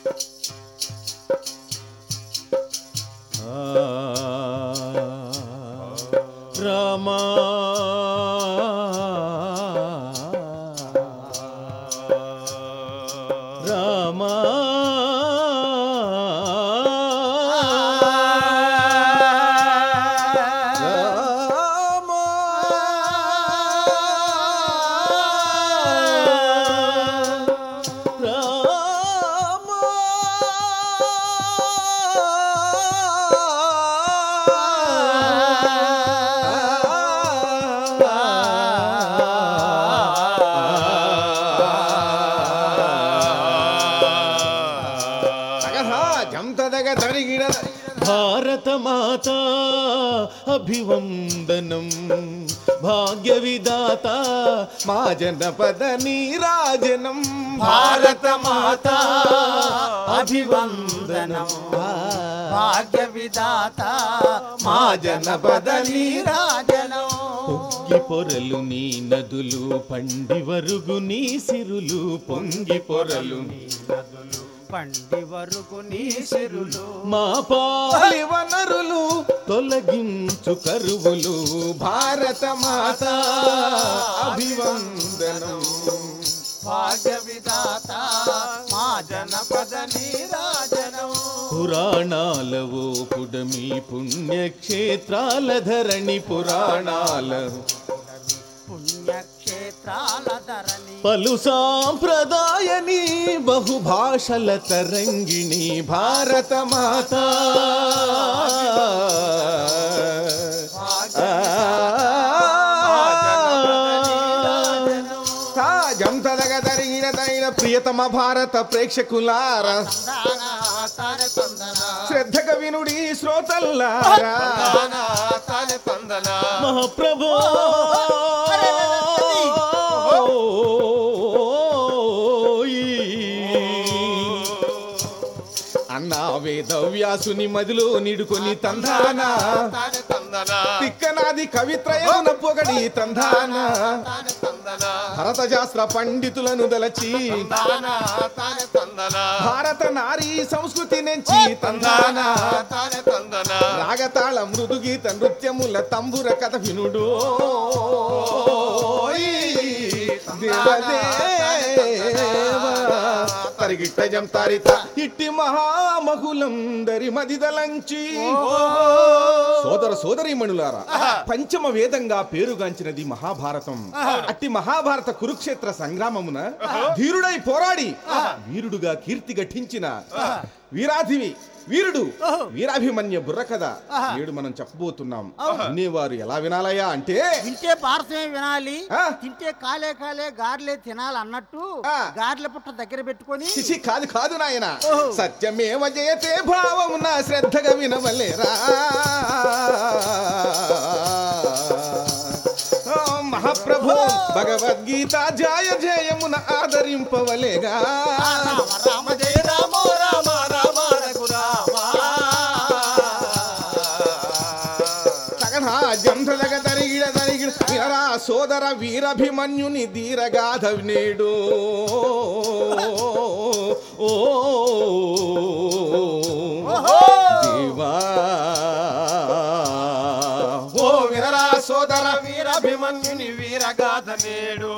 రామా రామా రామా రామా జంతదగ తరిగిడ భారత మాత అభివందనం భాగ్య విదాత మా జనపద నీరాజనం భారత మాత అభివందనం భాగ్య విధాత మా జనపద నీరాజనం పొంగి పొరలు నీ నదులు పండి వరుగు నీ సిరులు పొంగి పొరలు నీ నదులు పండి వరకు నీ సిరులు మా పాలి పాలి వనరులు తొలగించు కరువులు భారత మాత అభివందనం భాగ్య విధాత మా జనపద నీరాజనం పురాణాల ఓ పుడమి పుణ్యక్షేత్రాల ధరణి పురాణాల పుణ్యక్షేత్రాల ధరణి పలు సాంప్రదాయని బహుభాషల తరంగిణి భారత మాత జంతదగ తరిగిన తగిన ప్రియతమ భారత ప్రేక్షకులారా శ్రద్ధగా వినుడి శ్రోతల్లారా మహాప్రభో అన్నా వేదవ్యాసుని మదిలో నిడుకొని తందానా తిక్కనాది కవిత్రయమున పొగడి తందానా భరత శాస్త్ర పండితులను దలచి భారత నారీ సంస్కృతి నుంచి తందానా రాగతాళ మృదుగీత నృత్యముల తంబుర కథ వినుడు తరిగిట్ట జంతారిత ఇట్టి మహామహులం దరి మదిదలంచి సోదర సోదరీమణులారా పంచమ వేదంగా పేరుగాంచినది మహాభారతం అట్టి మహాభారత కురుక్షేత్ర సంగ్రామమున ధీరుడై పోరాడి వీరుడుగా కీర్తి గఠించిన వీరాధివి వీరుడు వీరాభిమన్య బుర్ర కథ నేడు మనం చెప్పబోతున్నాం వినేవారు ఎలా వినాలయ్యా అంటే తింటే పారసమే వినాలి ఆ. తింటే కాలే కాలే గార్లే తినాలి అన్నట్టు ఆ. గార్ల పుట్ట దగ్గర పెట్టుకొని చిచి కాదు కాదు నాయన ఓహో. సత్యమేవ జయతే భావమున శ్రద్ధగా వినవలేరా ఓ మహాప్రభు భగవద్గీత జయ జయమున ఆదరింపవలేగా రామ రామ జయ రామ రామ రామ రఘురామ తగనా జంధలగ తరిగిడ తరిగిడ వినరా సోదర వీరభిమన్యుని ధీరగాధ నేడు ఓ దేవా ఓ వినరా సోదర వీరభిమన్యుని వీరగాథ నేడు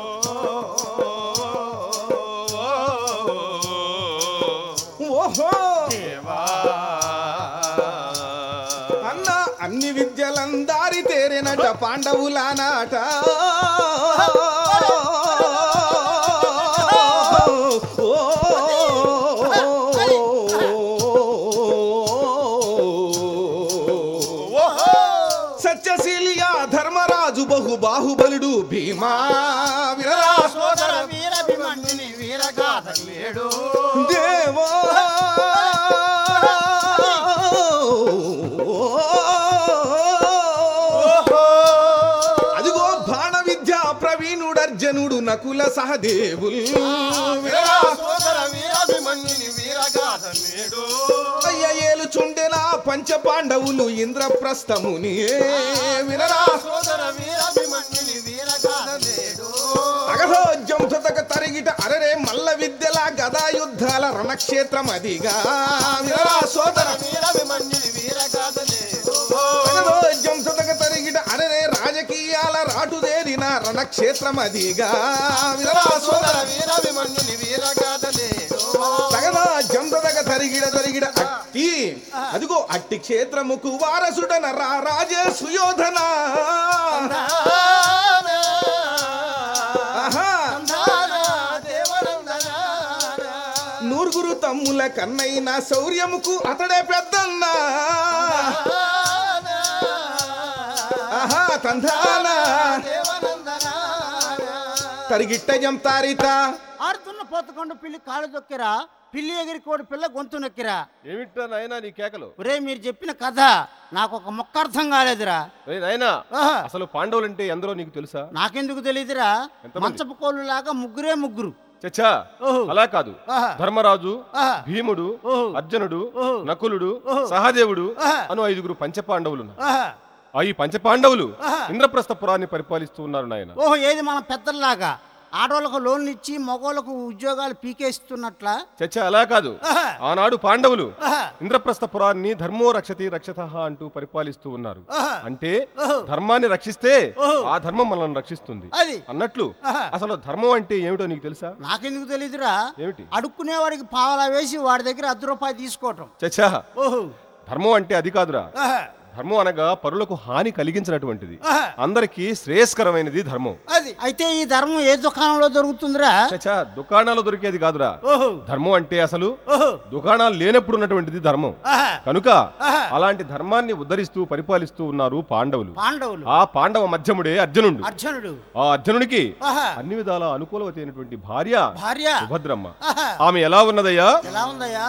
ఓహో అన్న అన్ని విద్యలందారి తేరినట పాండవుల నాట సత్యశీలియా ధర్మరాజు బహు బాహుబలుడు భీమా వినరా సోదర వీరభిమన్యుని వీరగాథ నేడు దేవా అదిగో బాణ విద్యా ప్రవీణుడర్జనుడు నకుల సహదేవుల్ వీరా సోదర వీరాభిమన్యుని వీరగాథ నేడు అయ్య ఏలుచుండెనా పంచ పాండవులు ఇంద్రప్రస్థముని వినరా సోదర వీరాభిమన్యుని వీరగాథ నేడు అగహోజ్యం తొతక తరిగిట అరరే మల్ల విద్యల గదా యుద్ధ యుద్ధాల రణక్షేత్రం అదిగా వినరా సోదర వీరభిమన్యుని వీరగాథలే అగదో జంసదగ తరిగిట అరే రాజకీయాల రాటుదేరిన రణక్షేత్రం అదిగా వినరా సోదర వీరభిమన్యుని వీరగాథలే తగదా జంసదగ తరిగిడ తరిగిడ అట్టి అదిగో అట్టి క్షేత్రముకు వారసుడన రా రాజే సుయోధన ఆహా నూరుగురు తమ్ముల కన్నైన శౌర్యముకు అతడే పెద్దన్న ఆహా తంధాన తరిగిట్ట జంతారిత ఆడుతున్న పోతకొండ పిల్లి కాళ్ళు దొక్కిరా పిల్లి ఎగిరి కోడి పిల్ల గొంతు నొక్కిరా ఏమిటా నాయనా నీ కేకలు ఒరే మీరు చెప్పిన కథ నాకు ఒక మొక్క అర్థం కాలేదురా రే నాయనా ఆహా. అసలు పాండవులంటే ఎందరో నీకు తెలుసా నాకెందుకు తెలియదురా ఎంతమంది? మంచపు కోళ్ళు లాగా ముగ్గురే ముగ్గురు చచ్చా ఓహో. అలా కాదు ఆహా. ధర్మరాజు ఆహా. భీముడు ఓహో. అర్జునుడు ఓహో. నకులుడు ఓహో. సహదేవుడు ఆహా. అను ఐదుగురు పంచపాండవులు ఉన్నారు. ఆహా. ఆ ఈ పంచపాండవులు ఆహా. ఇంద్రప్రస్థ పురాన్ని పరిపాలిస్తూ ఉన్నారు నాయన ఓహో ఏది మన పెద్దల్లాగా ఆడవాళ్ళకు లోన్లు ఇచ్చి మగవాళ్ళకు ఉద్యోగాలు పీకేస్తున్నట్ల చచ్చా అలా కాదు ఆహా. ఆనాడు పాండవులు ఆహా. ఇంద్రప్రస్థ పురాన్ని ధర్మో రక్షతి రక్షత అంటూ పరిపాలిస్తూ ఉన్నారు ఆహా. అంటే ఓహో. ధర్మాన్ని రక్షిస్తే ఓహో. ఆ ధర్మం మనల్ని రక్షిస్తుంది అది అన్నట్లు ఆహా. అసలు ధర్మం అంటే ఏమిటో నీకు తెలుసా నాకెందుకు తెలియదురా ఏమిటి అడుక్కునే వాడికి పావలా వేసి వాడి దగ్గర అర్ధ రూపాయి తీసుకోవటం చచ్చా ఓహో ధర్మం అంటే అది కాదురా ఆహా. ధర్మం అనగా పరులకు హాని కలిగించినటువంటిది ఆహా. అందరికీ శ్రేయస్కరమైనది ధర్మం అది అయితే ఈ ధర్మం ఏ దుకాణంలో దొరుకుతుందిరా చచ్చా దుకాణాలు దొరికేది కాదురా ఓహో ధర్మం అంటే అసలు ఓహో దుకాణాలు లేనప్పుడు ఉన్నటువంటిది ధర్మం ఆహా. కనుక ఆహా. అలాంటి ధర్మాన్ని ఉద్ధరిస్తూ పరిపాలిస్తూ ఉన్నారు పాండవులు పాండవులు ఆ పాండవ మధ్యముడే అర్జునుడు అర్జునుడు ఆ అర్జునుడికి ఆహా. అన్ని విధాల అనుకూలవతి అయినటువంటి భార్య భార్య సుభద్రమ్మ ఆహా. ఆమె ఎలా ఉన్నదయ్యా ఎలా ఉందయ్యా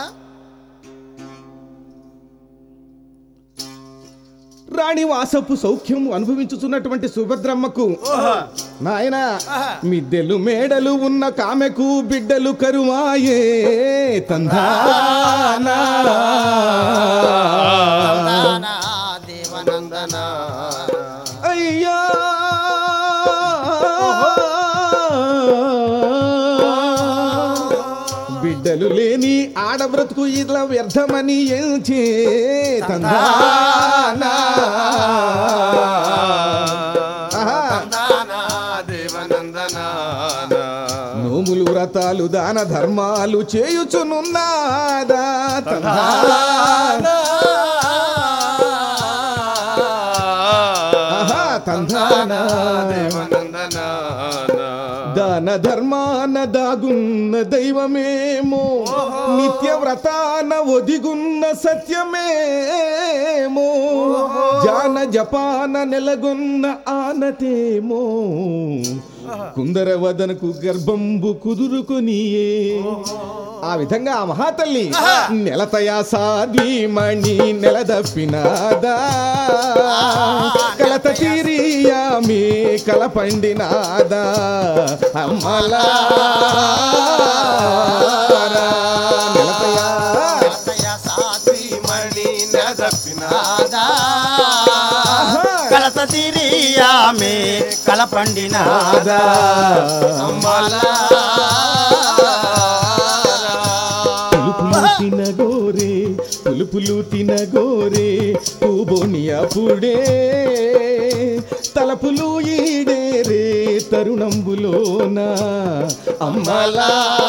రాణివాసపు సౌఖ్యం అనుభవించుతున్నటువంటి సుభద్రమ్మకు నాయన మిద్దెలు మేడలు ఉన్న కామెకు బిడ్డలు కరువాయే తందానా నందనా దేవనందన అయ్యా బిడ్డలు లేని ఆడబ్రతుకు ఇలా వ్యర్థమని ఎంచే తందానా ఆహా. నోములు వ్రతాలు దాన ధర్మాలు చేయుచునున్నాదా తందానా ఆహా, తందానా దాన ధర్మాన దాగున్న దైవమేమో నిత్య వ్రతాన ఒదిగున్న సత్యమేమో జాన జపాన నెలగొన్న ఆనతేమో కుందర వదనకు గర్భంబు కుదురుకొనియే ఆ విధంగా ఆ మహాతల్లి నెలతయా సాధీమణి నెలదప్పినాదా కలత తీరియామి కల పండినాదా అమ్మలా నెలతయా కలతయ సాధ్వీమణి నదపినాదా కలత తీరియామే కలపండినాదా పులుపులు తినగోరే పులుపులు తినగోరే పూబోని అప్పుడే తలపులు ఈడేరే తరుణంబులోన అమ్మలా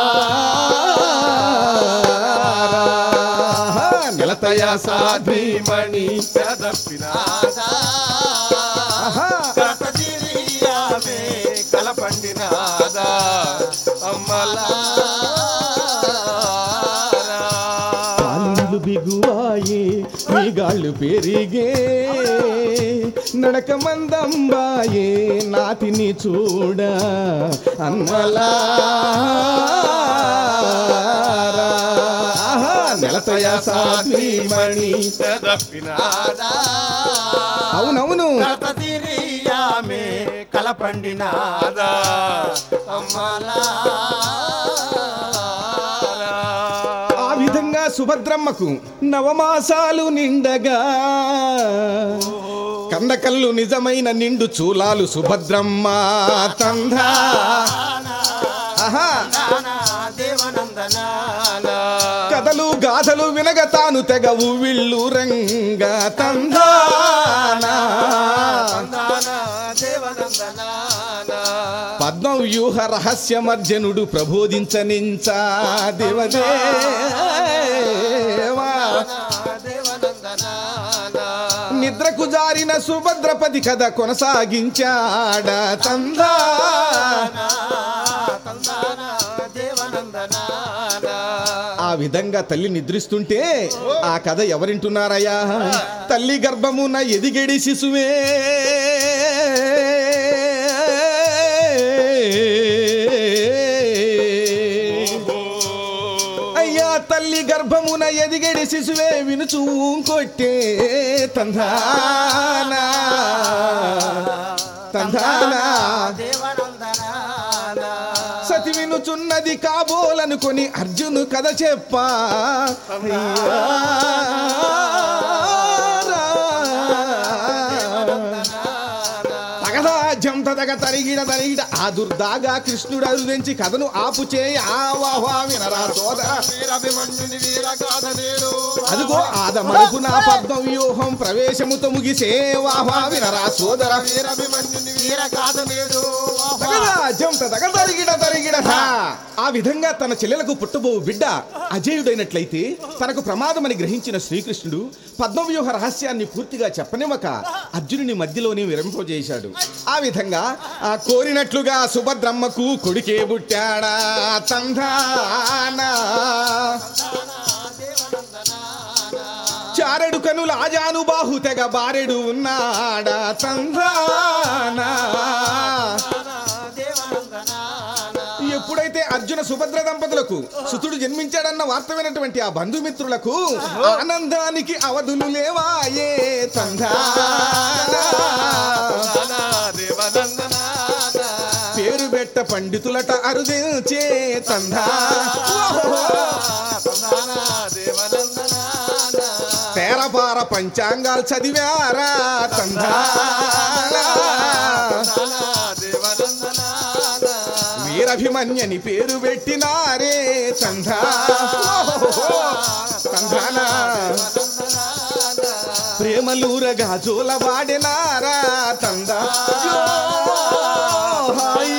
నెలతయా సాధ్వీమణి ఆహా. కలత తీరియామే కలపండినాదా కాళ్ళు బిగువాయే మీగాళ్ళు పెరిగే నడక మందంబాయే నాతిని చూడ అన్నలా నెలతయ సాధ్వీమణి అవునవును కలత తీరియామే కలపండినాదా ఆ విధంగా సుభద్రమ్మకు నవమాసాలు నిండగా కందకల్లు నిజమైన నిండు చూలాలు సుభద్రమ్మ తందా ఆహా ఆహా దేవనందనాన కథలు గాథలు వినగ తాను తెగవు విల్లు రంగ తందానా తందాన దేవనందనాన పద్మం వ్యూహ రహస్యమర్జనుడు ప్రబోధించనించా దేవదేవా దేవనందనాన నిద్రకు జారిన సుభద్రపతి కథ కొనసాగించాడ తందాన తందాన దేవనందనాన ఆ విధంగా తల్లి నిద్రిస్తుంటే ఆ కథ ఎవరింటున్నారయ్యా తల్లి గర్భమున ఎదిగెడి శిశువే అయ్యా తల్లి గర్భమున ఎదిగెడి శిశువే వినుచూ కొట్టే తందానా తందానా దేవనందనాన సతి వినుచున్నది కాబోలనుకొని అర్జును కథ చెప్పా తగదా జంత తగ తరిగిడ తరిగిడ ఆ దుర్దాగా కృష్ణుడు అరుదించి కథను ఆపు చేయ ఆ వాహ్వా వినరా సోదర వీరభిమన్యుని వీరగాథ నేడు అదిగో ఆద మరుపు నా పద్మ వ్యూహం ప్రవేశముతో ముగిసే వాహ్వా వినరా సోదర వీరభిమన్యుని వీరగాథ నేడు తగదా జంత తగ తరిగిడ తరిగిడ థా. ఆ విధంగా తన చెల్లెలకు పుట్టబోవు బిడ్డ అజేయుడైనట్లయితే తనకు ప్రమాదమని గ్రహించిన శ్రీకృష్ణుడు పద్మవ్యూహ రహస్యాన్ని పూర్తిగా చెప్పనివ్వక అర్జునుని మధ్యలోనే విరంపజేశాడు ఆ విధంగా ఆ కోరినట్లుగా సుభద్రమ్మకు కొడుకే పుట్టాడా తంధానా చారెడు కనుల ఆజానుబాహు తెగ బారెడు ఉన్నాడా తంధానా ఎప్పుడైతే అర్జున సుభద్ర దంపతులకు సుతుడు జన్మించాడన్న వార్త వినటువంటి ఆ బంధుమిత్రులకు ఆనందానికి అవధులు లేవాయే తంధానా దేవనందనాన పేరు బెట్ట పండితులట అరుదించే తంధా తందాన దేవనందనాన తేరపార పంచాంగాలు చదివారా తంధా దేవనందనాన వీరభిమన్యని పేరు పెట్టినారే తంధా తంధానా ప్రేమలూరగా జోలవాడినారా తందా జో హాయి.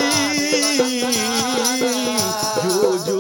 జో జో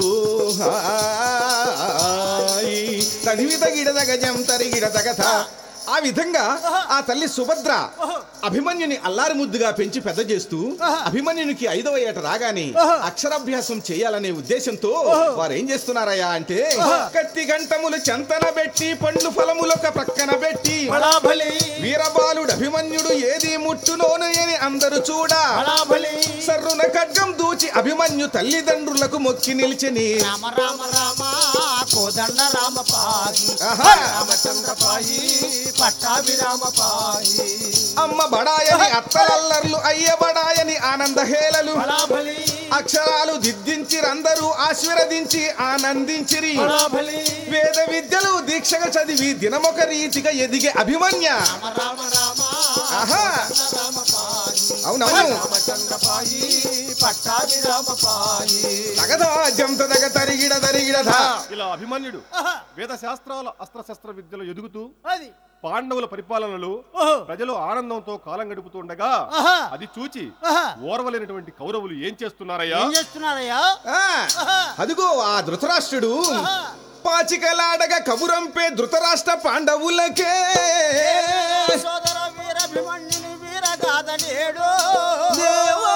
హాయి. తదివి తగిడ గజం తరిగిడ తగథ ఆ విధంగా ఆ తల్లి సుభద్ర అభిమన్యుని అల్లారి ముద్దుగా పెంచి పెద్ద చేస్తూ అభిమన్యునికి ఐదవ ఏట రాగానే అక్షరాభ్యాసం చేయాలనే ఉద్దేశంతో వారు ఏం చేస్తున్నారయ్యా అంటే కత్తి గంటములు చెంతన పెట్టి పండ్లు ఫలములొక ప్రక్కన పెట్టి బలాబలి వీరబాలుడు అభిమన్యుడు ఏది ముట్టునోను అని అందరూ చూడా బలాబలి సర్రున ఖడ్గం దూచి అభిమన్యు తల్లిదండ్రులకు మొక్కి నిలిచని రామ రామ రామ కోదండ రామ పాగి ఆహా. రామచంద్ర పాయి పట్టాభిరామ పాయి అమ్మ బడాయని అత్తలల్లర్లు అయ్య బడాయని ఆనంద హేళలు బలాబలి అక్షరాలు దిద్దించిరందరూ ఆశీర్వదించి ఆనందించిరి బలాబలి వేద విద్యలు దీక్షగా చదివి దినమొక రీతిగా ఎదిగే అభిమన్య రామ రామ ఆహా రామ పాయి అవునవును రామచంద్ర పాయి పట్టాభిరామ పాయి తగదా జంత తగ తరిగిడ తరిగిడదా ఇలా అభిమన్యుడు వేద శాస్త్రాల అస్త్రశస్త్ర విద్యలు ఎదుగుతూ అది పాండవుల పరిపాలనలో ఓహో. ప్రజలు ఆనందంతో కాలం గడుపుతుండగా ఆహా. అది చూచి ఆహా. ఓర్వలేనటువంటి కౌరవులు ఏం చేస్తున్నారయ్యా ఏం చేస్తున్నారయ్యా ఆ, అదిగో ఆ ధృతరాష్ట్రుడు పాచికలాడగా కబురంపే ధృతరాష్ట్ర పాండవులకే సోదర వీరభిమన్యుని వీరగాథ నేడు దేవా.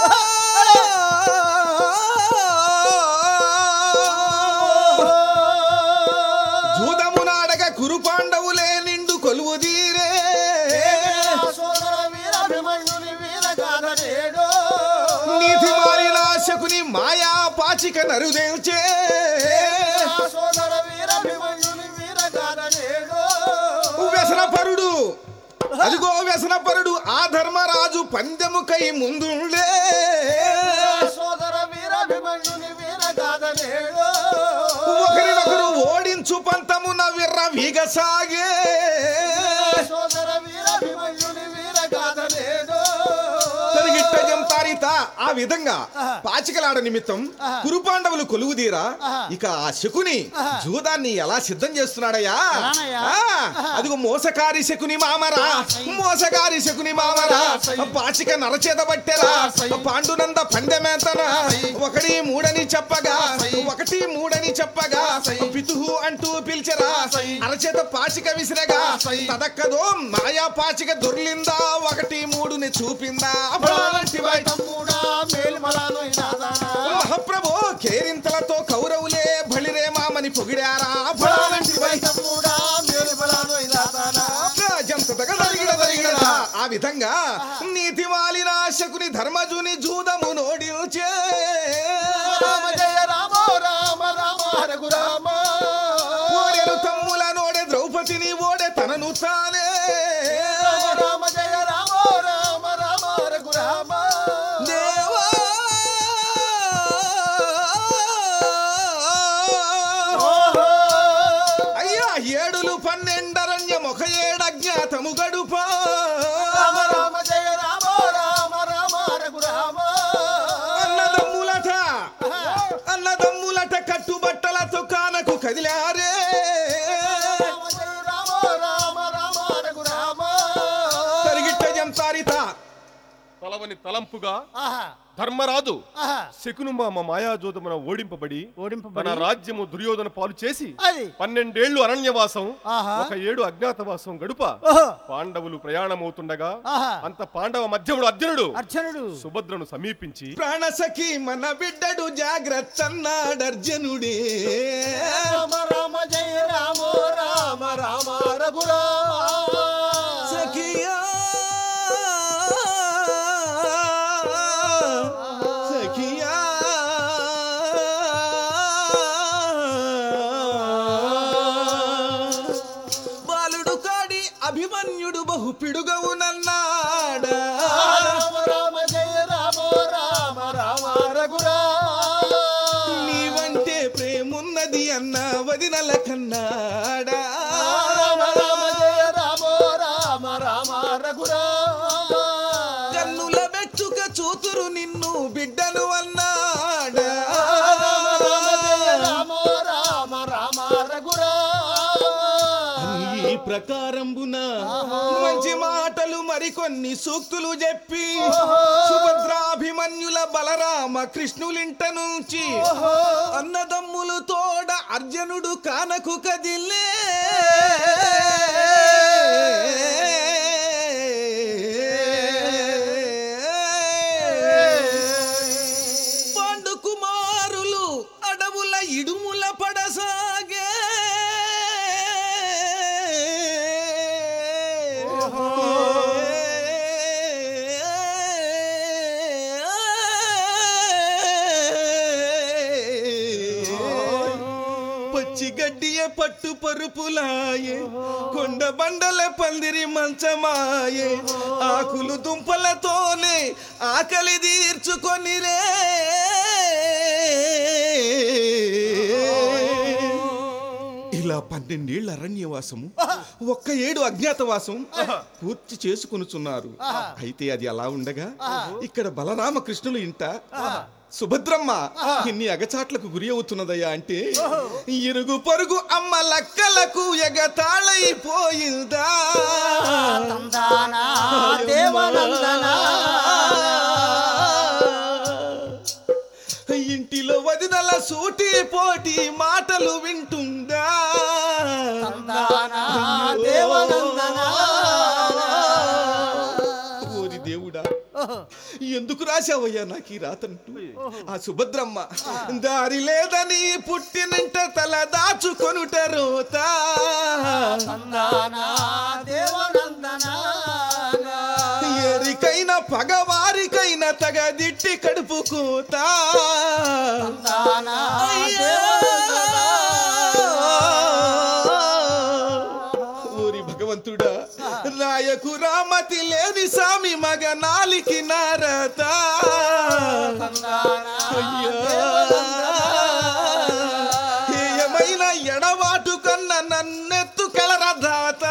జూదమునాడగా కురు పాండవులే నిండు కొలువు తీరే సోదర వీరభిమన్యుని వీరగాథ నేడు నీతి మారినాశకుని మాయా పాచిక నరుదేల్చే సోదర వీరభిమన్యుని వీరగాథ నేడు వ్యసనపరుడు అదిగో వ్యసనపరుడు ఆ ధర్మరాజు పందెముకై ముందుండే సోదర వీరభిమన్యుని వీరగాథ నేడు ఒకరినొకరు ఓడించు పంతమున విర్ర వీగసాగే సోదర వీరభిమన్యుని వీరగాథ నేడు తరిగిట్ట జంత రాజంతారిత ఆ విధంగా పాచికలాడ నిమిత్తం కురుపాండవులు కొలువుదీరా ఇక ఆ శకుని జూదాన్ని ఎలా సిద్ధం చేస్తున్నాడయ్యా ఎలానయ్యా? ఆ, అదిగో మోసకారి శకుని మామరా మోసకారి శకుని మామరా పాచిక నరచేత పట్టెరా పాండునంద పండెమేతన ఒకటి మూడని చెప్పగా ఒకటి మూడని చెప్పగా పితుహు అంటూ పిలిచరా అరచేత పాచిక విసిరగా తదక్కదో మాయా పాచిక దొర్లిందా ఒకటి మూడుని చూపిందా అలాంటి వాయి- తమ్ముడా మేల్మలాను నాదానా మహాప్రభు కేరింతలతో కౌరవులే బలిరే మామని పొగిడారా అలాంటి వై తమ్ముడా మేల్మలాను నాదానా రాజంత దగదరిగిడ దరిగిడదా. ఆ విధంగా నీతి వాలిన శకుని ధర్మజుని జూదము నోడిల్చే రామ జయ రామ రామ రామ రఘురామ ఓడెను తమ్ముల నోడే ద్రౌపదిని ఓడే తనను తానే రామ రామ జయ రామ రామ రామ రఘురామ దేవా ఓహో అయ్యా ఏడులు పన్నెండరణ్యం ఒక ఏడజ్ఞాతము గడుపా రామ రామ జయ రామ రామ రామ రఘురామ అన్నదమ్ములట అన్నదమ్ములట కట్టుబట్టలతో కానకు కదిలారే రామ జయ రామ రామ రామ రఘురామ తరిగిట్ట జంతారిత తలవని తలంపుగా ఆహా ధర్మరాజు ఆహా శకునుమామ మాయాజోదమున ఓడింపబడి ఓడింపబడి తన రాజ్యము దుర్యోధన పాలు చేసి అది పన్నెండేళ్లు అరణ్యవాసం ఆహా. ఒక ఏడు అజ్ఞాతవాసం గడుప ఓహో పాండవులు ప్రయాణమవుతుండగా ఆహా. అంత పాండవ మధ్యముడు అర్జునుడు అర్జునుడు సుభద్రను సమీపించి ప్రాణసఖి మన బిడ్డడు జాగ్రత్త అన్నాడర్జనుడే రామ రామ జయ రామ రామ రామ రఘురామ సఖియా సఖియా బాలుడు కాడి అభిమన్యుడు బహు పిడుగవునన్నాడా రామ రామ జయ రామ రామ రామ రఘురామ నీవంటే ప్రేమున్నది అన్న వదినల కన్నాడా రామ రామ జయ రామ రామ రామ రఘురామ కన్నుల మెచ్చుక చూతురు నిన్ను బిడ్డను అన్నాడా రామ రామ జయ రామ రామ రామ రఘురామ ఈ ప్రకారంబున మంచి మాటలు మరికొన్ని సూక్తులు చెప్పి సుభద్రాభిమన్యుల బలరామ కృష్ణులింట నుంచి అన్నదమ్ములు తోడ అర్జునుడు కానకు కదిలే పాండు కుమారులు అడవుల ఇడుముల పడసాగే పచ్చి గడ్డియ పట్టు పరుపులాయే కొండ బండల పందిరి మంచమాయే ఆకులు దుంపలతోనే ఆకలి తీర్చుకొని రే ఇలా పన్నెండేళ్ల అరణ్యవాసము ఒక్క ఏడు అజ్ఞాతవాసం పూర్తి చేసుకొనుచున్నారు అయితే అది అలా ఉండగా ఇక్కడ బలరామకృష్ణులు ఇంట సుభద్రమ్మ ఇన్ని అగచాట్లకు గురి అవుతున్నదయ్యా అంటే ఇరుగు పొరుగు అమ్మ లక్కలకు ఎగతాళైపోయిందా తందానా దేవనందనా ఇంటిలో వదినల సూటి పోటీ మాటలు వింటుందా తందానా దేవనందనా ఓరి దేవుడా ఎందుకు రాశావయ్యా నాకు ఈ రాతంటూ ఆ సుభద్రమ్మ దారి లేదని పుట్టినంట తల దాచుకొనుట రోతా తందానా దేవనందనా ఎరికైనా పగవారికైనా తగదిట్టి కడుపు కూత తందానా ఊరి భగవంతుడా నాయకు రామతి లేని సామి మగ నాలికి నారత ఏమైన ఎడవాటు కన్న నన్నెత్తు కలరదాత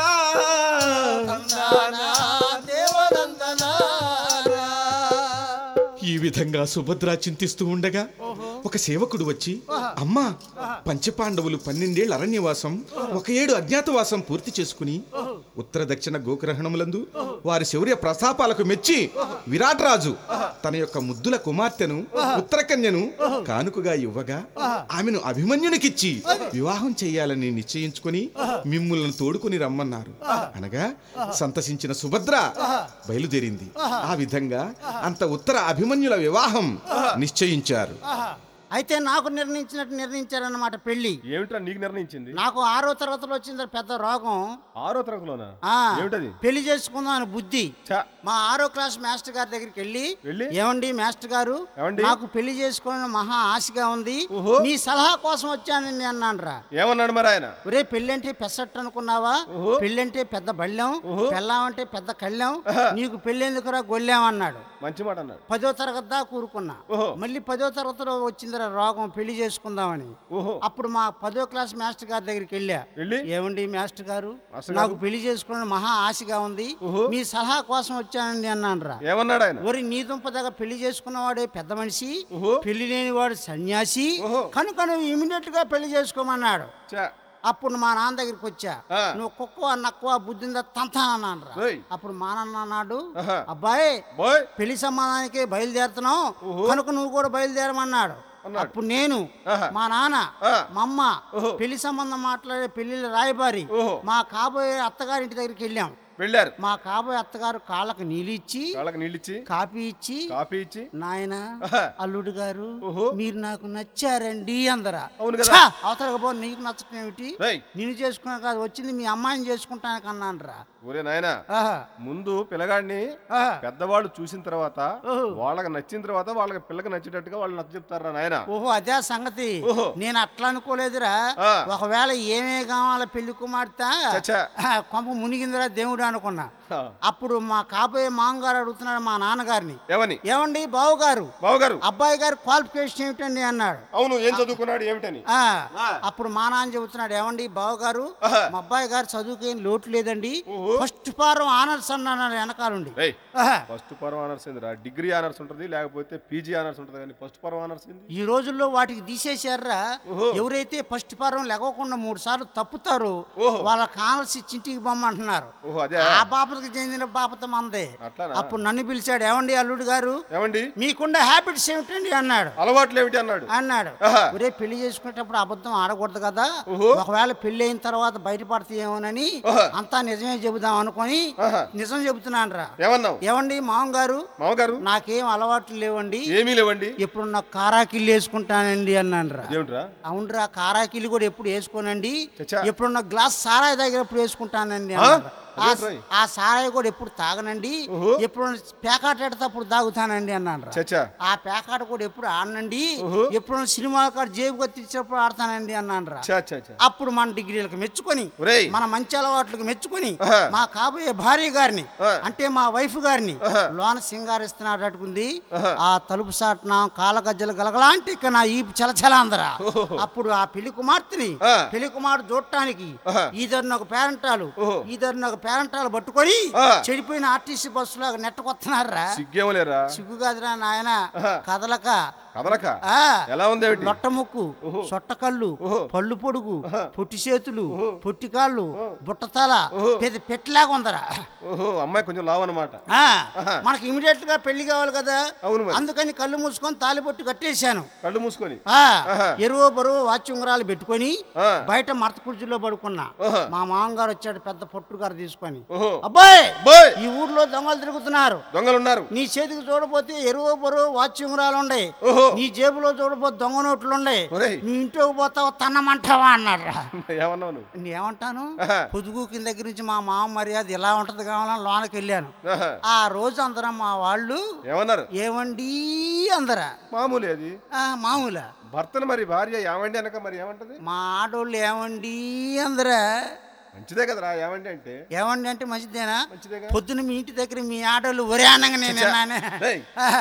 విధంగా సుభద్ర చింతిస్తూ ఉండగా ఒక సేవకుడు వచ్చి అమ్మా పంచపాండవులు పన్నెండేళ్ల అరణ్యవాసం ఒక ఏడు అజ్ఞాతవాసం పూర్తి చేసుకుని ఉత్తర దక్షిణ గోగ్రహణములందు వారి శౌర్య ప్రతాపాలకు మెచ్చి విరాట్ రాజు తన యొక్క ముద్దుల కుమార్తెను ఉత్తరకన్యను కానుకగా ఇవ్వగా ఆమెను అభిమన్యునికిచ్చి వివాహం చేయాలని నిశ్చయించుకొని మిమ్ములను తోడుకుని రమ్మన్నారు అనగా సంతసించిన సుభద్ర బయలుదేరింది ఆ విధంగా అంత ఉత్తర అభిమన్యుల వివాహం నిశ్చయించారు అయితే నాకు నిర్ణయించినట్టు నిర్ణయించారన్నమాట పెళ్లి ఏమిట్రా నీకు నిర్ణయించింది నాకు ఆరో తరగతిలో వచ్చింది పెద్ద రోగం ఆరో తరగతిలోనా ఆ ఏమిటది పెళ్లి చేసుకుందాం అని బుద్ధి చా మా ఆరో క్లాస్ మాస్టర్ గారి దగ్గరికి వెళ్ళి వెళ్ళి? ఏమండి మాస్టర్ గారు ఏమండి? నాకు పెళ్లి చేసుకోవాలని మహా ఆశగా ఉంది ఓహో. మీ సలహా కోసం వచ్చానని అన్నాను రా ఏమన్నాడు మరి ఆయన ఒరే పెళ్ళంటే పెసట్టు అనుకున్నావా ఓహో. పెళ్ళంటే పెద్ద బళ్ళెం ఓహో. పెళ్ళాం అంటే పెద్ద కళ్ళెం ఆహా. నీకు పెళ్ళెందుకురా గొళ్ళెం అన్నాడు మంచి మాట అన్నాడు పదో తరగతి దాకా కూరుకున్నా ఓహో. మళ్ళీ పదో తరగతిలో వచ్చిందిరా రోగం పెళ్లి చేసుకుందామని ఓహో అప్పుడు మా పదో క్లాస్ మాస్టర్ గారి దగ్గరికి వెళ్ళా వెళ్ళి ఏమండి మాస్టర్ గారు మాస్టర్ నాకు గారు? పెళ్లి చేసుకోవడం మహా ఆశగా ఉంది ఓహో. మీ సలహా కోసం వచ్చానండి అన్నాను రా ఏమన్నాడు ఆయన ఒరి నీ దుంప దగ్గర పెళ్లి చేసుకున్నవాడే పెద్ద మనిషి ఓహో. పెళ్లి లేనివాడు సన్యాసి ఓహో. కనుక నువ్వు ఇమీడియట్ గా పెళ్లి చేసుకోమన్నాడు చా అప్పుడు మా నాన్న దగ్గరికి వచ్చా ఆ. నువ్వు కుక్క నక్కువ బుద్ధిందా తంతానన్నాను రా ఓయ్. అప్పుడు మా నాన్న అన్నాడు ఆహా. అబ్బాయి బాయ్ పెళ్లి సంబంధానికి బయలుదేరుతున్నావు ఓహో. కనుక నువ్వు కూడా బయలుదేరమన్నాడు అన్నాడు. అప్పుడు నేను ఆహా. మా నాన్న ఆ. మా అమ్మ ఓహో. పెళ్లి సంబంధం మాట్లాడే పెళ్లిళ్ళ రాయబారి ఓహో. మా కాబోయే అత్తగారింటి దగ్గరికి వెళ్ళాం వెళ్ళారు మా కాబోయే అత్తగారు కాళ్ళకు నీళ్ళు ఇచ్చి వాళ్ళకి నీళ్ళు ఇచ్చి కాఫీ ఇచ్చి కాఫీ ఇచ్చి నాయన ఆహా. అల్లుడు గారు ఓహో. మీరు నాకు నచ్చారండి అందరా అవును కదా. ఛా, అవతలకి పో నీకు నచ్చటం ఏమిటి రేయ్ నిన్ను చేసుకున్నా కాదు వచ్చింది మీ అమ్మాయిని చేసుకుంటానికి అన్నాను రా ఒరే నాయనా ముందు పిల్లగాడిని పెద్దవాళ్ళు చూసిన తర్వాత ఓహో. వాళ్ళకి నచ్చిన తర్వాత వాళ్ళకి పిల్లకి నచ్చేటట్టుగా వాళ్ళు నచ్చ చెప్తారా నాయన ఓహో అదే సంగతి ఓహో. నేను అట్లా అనుకోలేదురా ఆ. ఒకవేళ ఏమే కావాల పెళ్లి కుమార్తె చచ్చా. ఆ, కొంప మునిగిందిరా దేవుడు అనుకున్నా అప్పుడు మా కాబోయే మామగారు అడుగుతున్నాడు మా నాన్నగారిని ఏమని ఏమండి బావు గారు బావగారు అబ్బాయి గారి క్వాలిఫికేషన్ ఏమిటండి అన్నాడు అవును ఏం చదువుకున్నాడు ఏమిటని ఆ, ఆ. అప్పుడు మా నాన్న చెబుతున్నాడు ఏమండి బావ గారు ఆహా. మా అబ్బాయి గారు చదువుకేం లోటు లేదండి ఓహో. ఫస్ట్ ఫారం ఆనర్స్ అన్నాడు వెనకాలండి రేయ్ ఆహా. ఫస్ట్ పర్వ ఆనర్స్ ఏందిరా డిగ్రీ ఆనర్స్ ఉంటుంది లేకపోతే పీజీ ఆనర్స్ ఉంటుంది కానీ ఫస్ట్ పర్వ ఆనర్స్ ఏంది ఈ రోజుల్లో వాటికి తీసేశారా ఓహో. ఎవరైతే ఫస్ట్ ఫారం లెగకుండా మూడు సార్లు తప్పుతారో ఓహో. వాళ్ళ కానల్సి చింటికి బొమ్మంటున్నారు ఓహో అదే ఆ బాపతకి చెందిన బాపత మందే అట్లానా? అప్పుడు నన్ను పిలిచాడు ఏమండి అల్లుడు గారు ఏమండి మీకుండే హ్యాబిట్స్ ఏమిటండి అన్నాడు అలవాట్లు ఏమిటి అన్నాడు అన్నాడు ఆహా. ఒరే పెళ్లి చేసుకునేటప్పుడు అబద్ధం ఆడకూడదు కదా ఓహో. ఒకవేళ పెళ్లి అయిన తర్వాత బయటపడతాయేమోనని ఆహా. అంతా నిజమే చెబుదాం అనుకొని ఆహా. నిజం చెబుతున్నాను రా ఏమన్నావు ఏమండి మామగారు మామగారు నాకేం అలవాట్లు లేవండి ఏమీ లేవండి ఎప్పుడు నాకు కారాకిల్లు వేసుకుంటానండి అన్నాను రా ఏమిట్రా అవునరా కారాకిల్లు కూడా ఎప్పుడు వేసుకోనండి చచ్చా. ఎప్పుడున్న గ్లాస్ సారాయి దగ్గర ఎప్పుడు వేసుకుంటానండి ఆ? అన్నాడు. ఆ- అదేంట్రోయ్? ఆ సారాయి కూడా ఎప్పుడు తాగనండి ఓహో. ఎప్పుడు పేకాట ఎడతప్పుడు తాగుతానండి అన్నాను రా. చచ్చా ఆ పేకాట కూడా ఎప్పుడు ఆడనండి ఓహో. ఎప్పుడు సినిమా కాడ జేబుగా తెచ్చినప్పుడు ఆడతానండి అన్నాను రా చా చా చా అప్పుడు మన డిగ్రీలకు మెచ్చుకొని ఒరేయ్. మన మంచి అలవాట్లకు మెచ్చుకొని ఆహా. మా కాబోయే భార్య గారిని ఆ. అంటే మా వైఫ్ గారిని ఆహా. లోన సింగారిస్తున్నాడు అటుకుంది ఆహా. ఆ తలుపు సాటున కాల గజ్జలు గలగలాంటి ఇక నా ఈ చలచల అందరా ఓహో. అప్పుడు ఆ పెళ్లి కుమార్తెని ఆ. పెళ్లి కుమారుడు చూడటానికి ఆహా. ఈధర్ని ఒక పేరంటాలు ఓహో. ఈధర్ని ఒక పేరంటాలు పట్టుకొని ఆ. చెడిపోయిన ఆర్టీసీ బస్సులో నెట్టకొస్తున్నారా సిగ్గేమో లేరా సిగ్గు కాదురా నాయన ఆహా. కదలక కదలక ఆ ఎలా ఉంది ఏమిటి లొట్ట ముక్కు ఓహో. సొట్టకళ్ళు ఓహో. పళ్ళు పొడుగు ఆహా. పొట్టి చేతులు ఓహో. పొట్టి కాళ్ళు ఓహో. బుట్టతల ఓహో. పెద్ద పెట్టలాగా ఉందరా ఓహో అమ్మాయి కొంచెం లావు అనమాట ఆ, ఆహా. మనకి ఇమీడియట్ గా పెళ్లి కావాలి కదా అవును మరి. అందుకని కళ్ళు మూసుకొని తాలిబొట్టు కట్టేశాను కళ్ళు మూసుకొని ఆ ఆహా. ఎరువు బరువు వాచి ఉంగరాలు పెట్టుకొని ఆ. బయట మరత కుర్చీలో పడుకున్నా ఆహా. మా మామగారు వచ్చాడు పెద్ద పొట్టు గారు తీసుకొని ఓహో అబ్బాయి బాయ్ ఈ ఊర్లో దొంగలు తిరుగుతున్నారు దొంగలు ఉన్నారు నీ చేతికి చూడపోతే ఎరువు బరువు వాచి ఉంగరాలు ఉండే ఓహో నీ జేబులో చూడబోతే దొంగ నోట్లు ఉండే ఒరేయ్. నీ ఇంట్లోకి పోతావు తన్నమంటావా అన్నాడు ఏమన్నావు నువ్వు నేనేమంటాను ఆహా. పొదుగు కింద దగ్గర నుంచి మా మామ మర్యాద ఇలా ఉంటది కావాలని లోనకి వెళ్ళాను ఆహా. ఆ రోజు అందరం మా వాళ్ళు ఏమన్నారు ఏమండి అందరా మామూలే అది ఆ, మామూలా భర్తను మరి భార్య ఏమండి అనక మరి ఏమంటది మా ఆడోళ్ళు ఏమండి అందరా మంచిదే కదరా ఏమండి అంటే ఏమండి అంటే మంచిదేనా మంచిదేగా పొద్దున మీ ఇంటి దగ్గర మీ ఆడోళ్ళు ఒరే అనగా నేను చచ్చా. విన్నానే. రేయ్. ఆహా.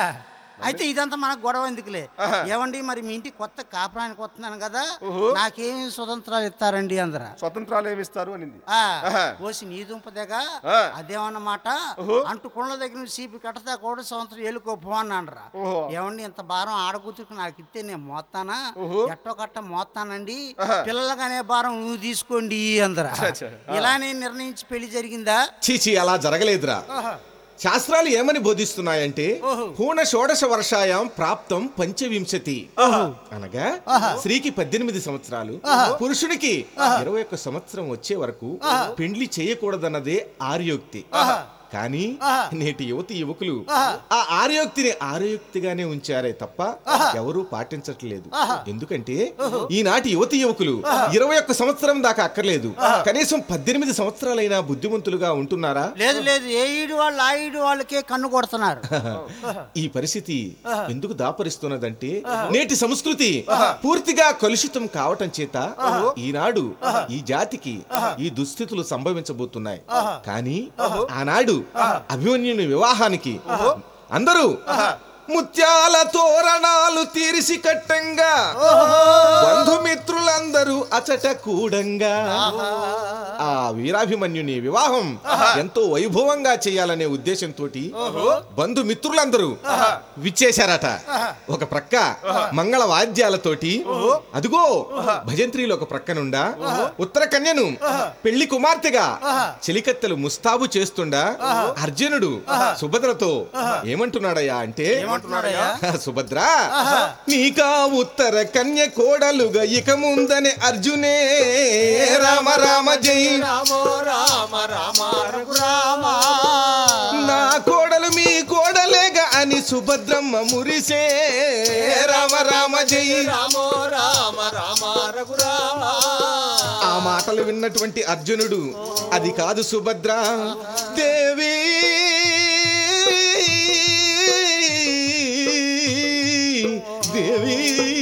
అయితే ఇదంతా మనకు గొడవ ఎందుకులే ఏమండి మరి మీ ఇంటికి కొత్త కాపురానికి వస్తున్నాను కదా నాకేమి స్వతంత్రాలు ఇస్తారండి అందర స్వతంత్రాలు ఏమి ఇస్తారు అనింది ఆ, ఆహా. పోసి నీ దుంపదేగా ఆ. అదేమన్నమాట అంటూ కొండ దగ్గర నుంచి సీపి కట్టతా కూడా సంవత్సరం ఏలుకోపో అని అనరా ఓహో. ఏమండి ఇంత భారం ఆడకూతురికి నాకు ఇస్తే నేను మోస్తానా ఓహో. ఎట్టో కట్ట మోస్తానండి ఆహా. పిల్లలకనే భారం నువ్వు తీసుకోండి అందరా అచ్చా. ఇలానే నిర్ణయించి పెళ్లి జరిగిందా చీచి అలా జరగలేదురా శాస్త్రాలు ఏమని బోధిస్తున్నాయంటే ఓహో. హూణ షోడశ వర్షాయాం ప్రాప్తం పంచవింశతి అనగా స్త్రీకి పద్దెనిమిది సంవత్సరాలు పురుషునికి ఇరవై ఒక్క సంవత్సరం వచ్చే వరకు పెండ్లి చేయకూడదన్నదే ఆర్యోక్తి కానీ నేటి యువతి యువకులు ఆ ఆర్యోక్తిని ఆర్యోక్తిగానే ఉంచారే తప్ప ఎవరూ పాటించట్లేదు ఎందుకంటే ఈనాటి యువతి యువకులు ఇరవై ఒక్క సంవత్సరం దాకా అక్కర్లేదు కనీసం పద్దెనిమిది సంవత్సరాలైనా బుద్ధిమంతులుగా ఉంటున్నారా లేదు లేదు ఏ ఈడు వాళ్ళు ఆ ఈడు వాళ్ళకే కన్ను కొడుతున్నారు ఈ పరిస్థితి ఎందుకు దాపరిస్తున్నదంటే నేటి సంస్కృతి పూర్తిగా కలుషితం కావటం చేత ఈనాడు ఈ జాతికి ఈ దుస్థితులు సంభవించబోతున్నాయి కానీ ఆనాడు అభిమన్యుని వివాహానికి అందరూ ముత్యాల తోరణాలు తీరిసి కట్టంగా బంధుమిత్రులందరూ అచట కూడంగా ఆ వీరాభిమన్యుని వివాహం ఎంతో వైభవంగా చేయాలనే ఉద్దేశంతో బంధుమిత్రులందరూ విచ్చేశారట ఒక ప్రక్క మంగళ వాద్యాలతోటి అదిగో భజంత్రీలు ఒక ప్రక్కనుండా ఉత్తర కన్యను పెళ్లి కుమార్తెగా చెలికత్తెలు ముస్తాబు చేస్తుండా అర్జునుడు సుభద్రతో ఏమంటున్నాడయ్యా అంటే ఏమంటున్నాడయ్యా? సుభద్ర నీకా ఉత్తర కన్య కోడలుగా ఇక ముందనే అర్జునే రామ రామ జై రామో రామ రామ రఘురామ నా కోడలు మీ కోడలేగా అని సుభద్రమ్మ మురిసే రామ రామ జై రామో రామ రామ రఘురామ ఆ మాటలు విన్నటువంటి అర్జునుడు అది కాదు సుభద్ర దేవి దేవి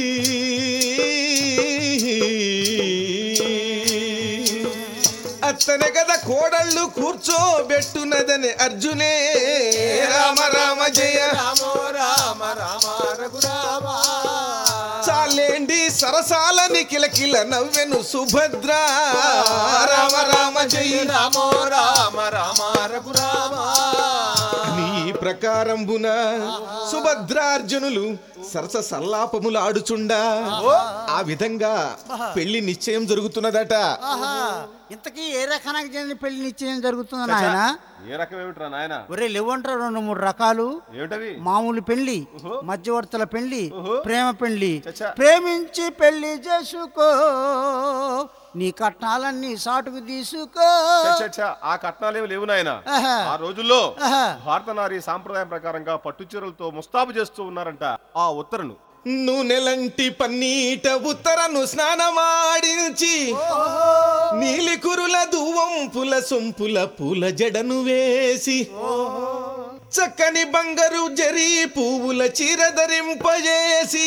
అత్తనే కదా కోడళ్ళు కూర్చోబెట్టునదని అర్జునే రామ రామ జయ రామో రామ రామ రఘురామ చాలేండి సరసాలని కిలకిల నవ్వెను సుభద్ర రామ రామ జయ రామో రామ రామ రఘురామ నీ ప్రకారంబున సుభద్రార్జునులు సరస సల్లాపములు ఆడుచుండా ఆ విధంగా పెళ్లి నిశ్చయం జరుగుతున్నదట ఆహా ఇంతకీ ఏ రకానికి చెందిన పెళ్లి నిశ్చయం జరుగుతుంది నాయన ఏ రకం ఏమిట్రా నాయన ఒరే లేవంటారు రెండు మూడు రకాలు ఏమిటవి మామూలు పెళ్లి మధ్యవర్తుల పెళ్లి ప్రేమ పెళ్లి చచ్చా. ప్రేమించి పెళ్లి చేసుకో నీ కట్నాలన్నీ సాటుకు తీసుకో ఛ, ఛ, ఛ, ఆ కట్నాలు ఏమి లేవు నాయన ఆహా. ఆ రోజుల్లో ఆహా. భారత నారి సాంప్రదాయం ప్రకారంగా పట్టు చీరలతో ముస్తాబు చేస్తూ ఉన్నారంట ఆ ఉత్తరను నూనెలంటి పన్నీట ఉత్తరను స్నానమాడించి నీలి కురుల దువంపుల సొంపుల పూల జడను వేసి చక్కని బంగారు జరీ పువ్వుల చీర ధరింపజేసి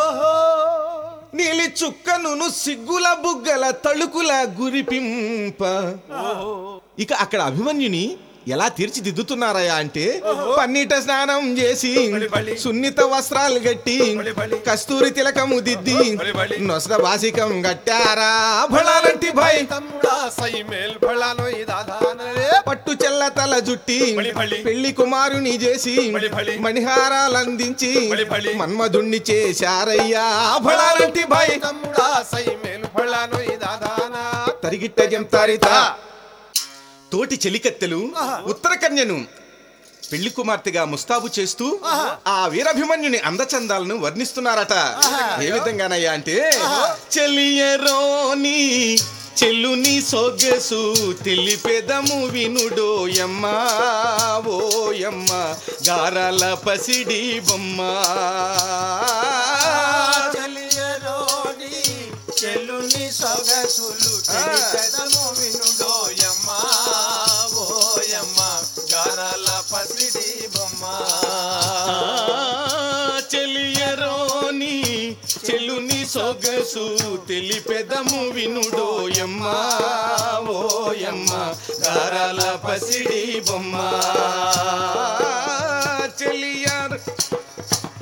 నీలి చుక్కను సిగ్గుల బుగ్గల తళుకుల గురిపింప ఇక అక్కడ అభిమన్యుని ఎలా తీర్చిదిద్దుతున్నారయ్యా అంటే పన్నీట స్నానం చేసి సున్నిత వస్త్రాలు గట్టి కస్తూరి తిలకము దిద్ది నొసర బాసికం గట్టారా భళాలంటి భయ్ తమ్ముడా సై మేల్ ఫళానో ఇదాదానరే పట్టు చెల్ల తల జుట్టి బలి బలి. పెళ్లి కుమారుని చేసి బలి బలి. మణిహారాలందించి బలి బలి. మన్మధుణ్ణి చేశారయ్యా భళాలంటి భయ్ తమ్ముడా సై మేల్ ఫళానో ఇదాదానా తరిగిట్ట జంతారిత తోటి చెలికత్తెలు ఉత్తర కన్యను పెళ్లి కుమార్తెగా ముస్తాబు చేస్తూ ఆ వీరభిమన్యుని అందచందాలను వర్ణిస్తున్నారట ఏ విధంగానయ్యా అంటే చెలియరోని చెల్లుని సొగసు తెలిపెదము వినుడోయమ్మ ఓయమ్మ గారాల పసిడి బొమ్మ చెలియరోని చెల్లుని సొగసులు తెలిపెదము వినుడోయమ్మ ఓయమ్మ గారాల పసిడి బొమ్మ చెలియరోని చెల్లుని సొగసు తెలిపెదము వినుడోయమ్మ ఓయమ్మ గారాల పసిడి బొమ్మ చెలియర్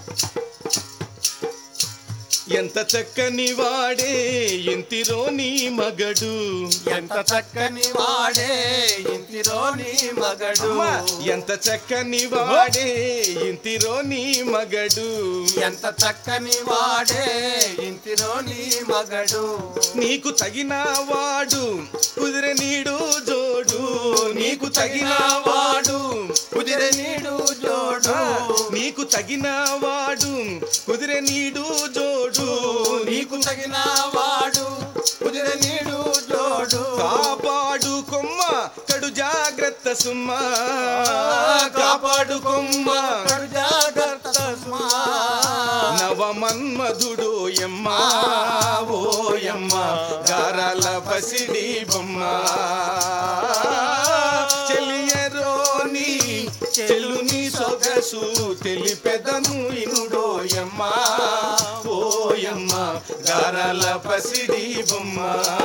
ఎంత చక్కని వాడే ఇంతిరో నీ మగడు ఎంత చక్కని వాడే ఇంటిలో నీ మగడు అమ్మా, ఎంత చక్కని వాడే ఇంతిరో నీ మగడు ఎంత చక్కని వాడే ఇంటిలో నీ మగడు నీకు తగిన వాడు కుదిరే నీడు జోడు నీకు తగిన వాడు కుదిరే నీడు జోడు నీకు తగిన వాడు కుదిరే నీడు జోడు నీకు తగిన వాడు కుదిరే నీడు జోడు కాపాడు కొమ్మ కడు జాగ్రత్త సుమ్మ కాపాడు కొమ్మ కడు జాగ్రత్త సుమా. నవ మన్మధుడు ఎమ్మ ఓ ఎమ్మ గారాల పసిడి బొమ్మ చెలియరోని చెల్లుని సొగసు తెలిపెదను ఇనుడో ఎమ్మ ఓ ఎమ్మ గారాల పసిడి బొమ్మ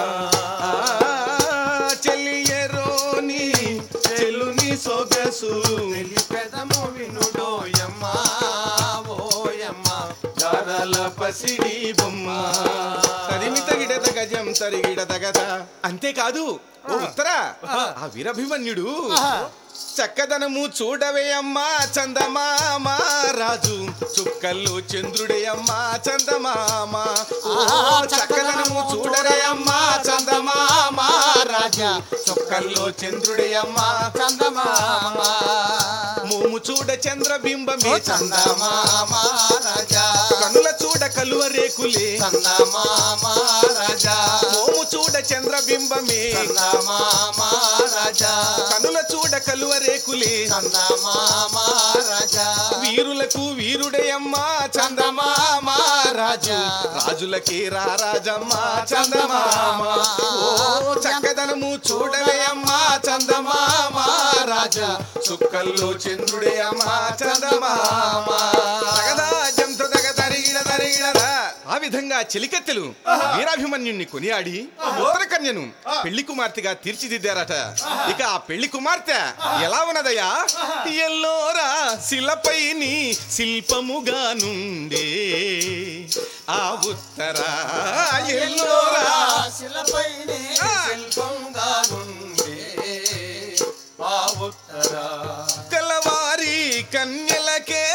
చెలియరోని చెల్లుని సొగసు పెదము వినుడో యమ్మ ఓ యమ్మ గారాల పసిడి బొమ్మ తరిమి తగిడత గజం తరిగిడ తగద అంతేకాదు ఓ ఉత్తరా ఆ వీరభిమన్యుడు చక్కదనము చూడవే అమ్మా చందమామ రాజు చుక్కల్లో చంద్రుడే అమ్మా చందమామ ఓ చక్కదనము చూడరే అమ్మా చందమామ రాజు చుక్కల్లో చంద్రుడే అమ్మా చందమామ మోము చూడ చంద్రబింబమే చందమా చందమామ రాజా కనుల చూడ కలువ రేకులే చందమామ రాజా మోము చూడ చంద్రబింబమే చందమామ రాజా కనుల చూడ కలువ రేకులే చందమామ రాజా వీరులకు వీరుడే అమ్మా చందమామ రాజు రాజులకే రా రాజమ్మ చందమామ ఓ చక్కదనము చూడవే అమ్మా చందమామ రాజు చుక్కల్లో చంద్రుడే అమ్మా చందమామ తగదా జంత తగ తరిగిడ తరిగిడరా. ఆ విధంగా చెలికత్తెలు వీరాభిమన్యుణ్ణి కొనియాడి ఉత్తర కన్యను పెళ్లి కుమార్తెగా తీర్చిదిద్దారట ఇక ఆ పెళ్లి కుమార్తె ఎలా ఉన్నదయ్యా ఎల్లోరా శిలపై నీ శిల్పముగా నుండే ఆ ఉత్తర ఎల్లోరా శిలపైనే శిల్పంగా నుండే ఆ ఉత్తర తెల్లవారి కన్యలకే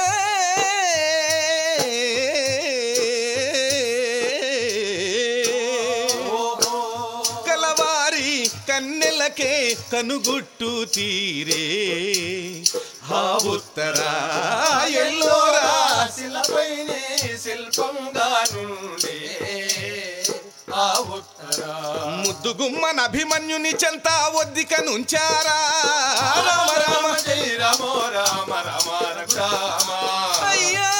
కలవారి కన్నెలకే కనుగుట్టు తీరే ఆ ఉత్తర ఎల్లోరా శిలపైనే శిల్పంగా నుండే ఆ ఉత్తర ముద్దుగుమ్మన అభిమన్యుని చెంత ఒద్దిక నుంచారా రామ రామ జై రామో రామ రామ రఘురామ అయ్యా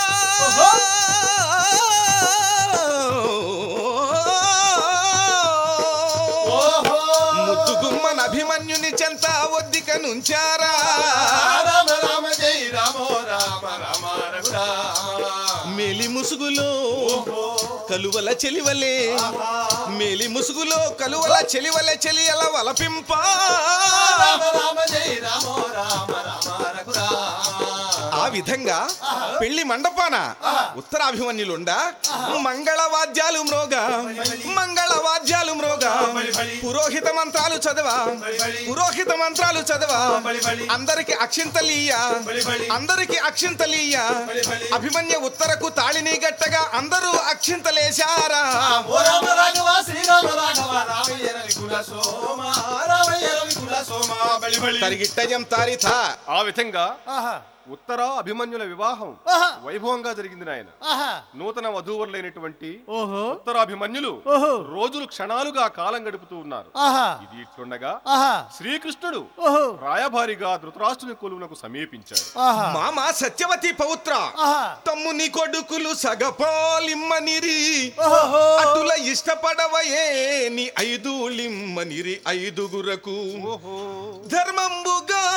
ఓహో ముద్దుగుమ్మన అభిమన్యుని చెంత ఒద్దిక నుంచారా రామ రామ జై రామో రామ రామ రఘురామ మేలి ముసుగులో కలువల చెలివలే మేలి ముసుగులో కలువల చెలివలే చెలియల వలపింప రామ రామ జై రామో రామ రామ రఘురామ ఆ విధంగా పెళ్లి మండపాన ఉత్తరాభిమన్యులుండా మంగళ వాద్యాలు మ్రోగా మంగళ వాద్యాలు మ్రోగా పురోహిత మంత్రాలు చదవా పురోహిత మంత్రాలు చదవా అందరికి అక్షింతలీయ అందరికి అక్షింతలీయ అభిమన్య ఉత్తరకు తాళిని గట్టగా అందరూ అక్షింతలేశారా ఓ రామ రాఘవ శ్రీరామ రాఘవ రామయ్య రవి కుల సోమ రామయ్య రవి కుల సోమ బలి బలి తరిగిట్టజం తారిథ ఆ విధంగా ఆహా ఉత్తర అభిమన్యుల వివాహం ఆహా. వైభవంగా జరిగింది నాయన ఆహా నూతన వధూవరులైనటువంటి ఓహో ఉత్తరాభిమన్యులు ఓహో రోజులు క్షణాలుగా కాలం గడుపుతూ ఉన్నారు ఆహా ఇది ఇట్లుండగా ఆహా శ్రీకృష్ణుడు ఓహో రాయభారిగా ధృతరాష్ట్రుని కొలువునకు సమీపించాడు ఆహా మామ సత్యవతి పౌత్ర ఆహా తమ్ముని కొడుకులు సగపాలిమ్మనిరి ఓహో అటుల ఇష్టపడవయే నీ ఐదు లిమ్మనిరి ఐదుగురకు ధర్మంబుగా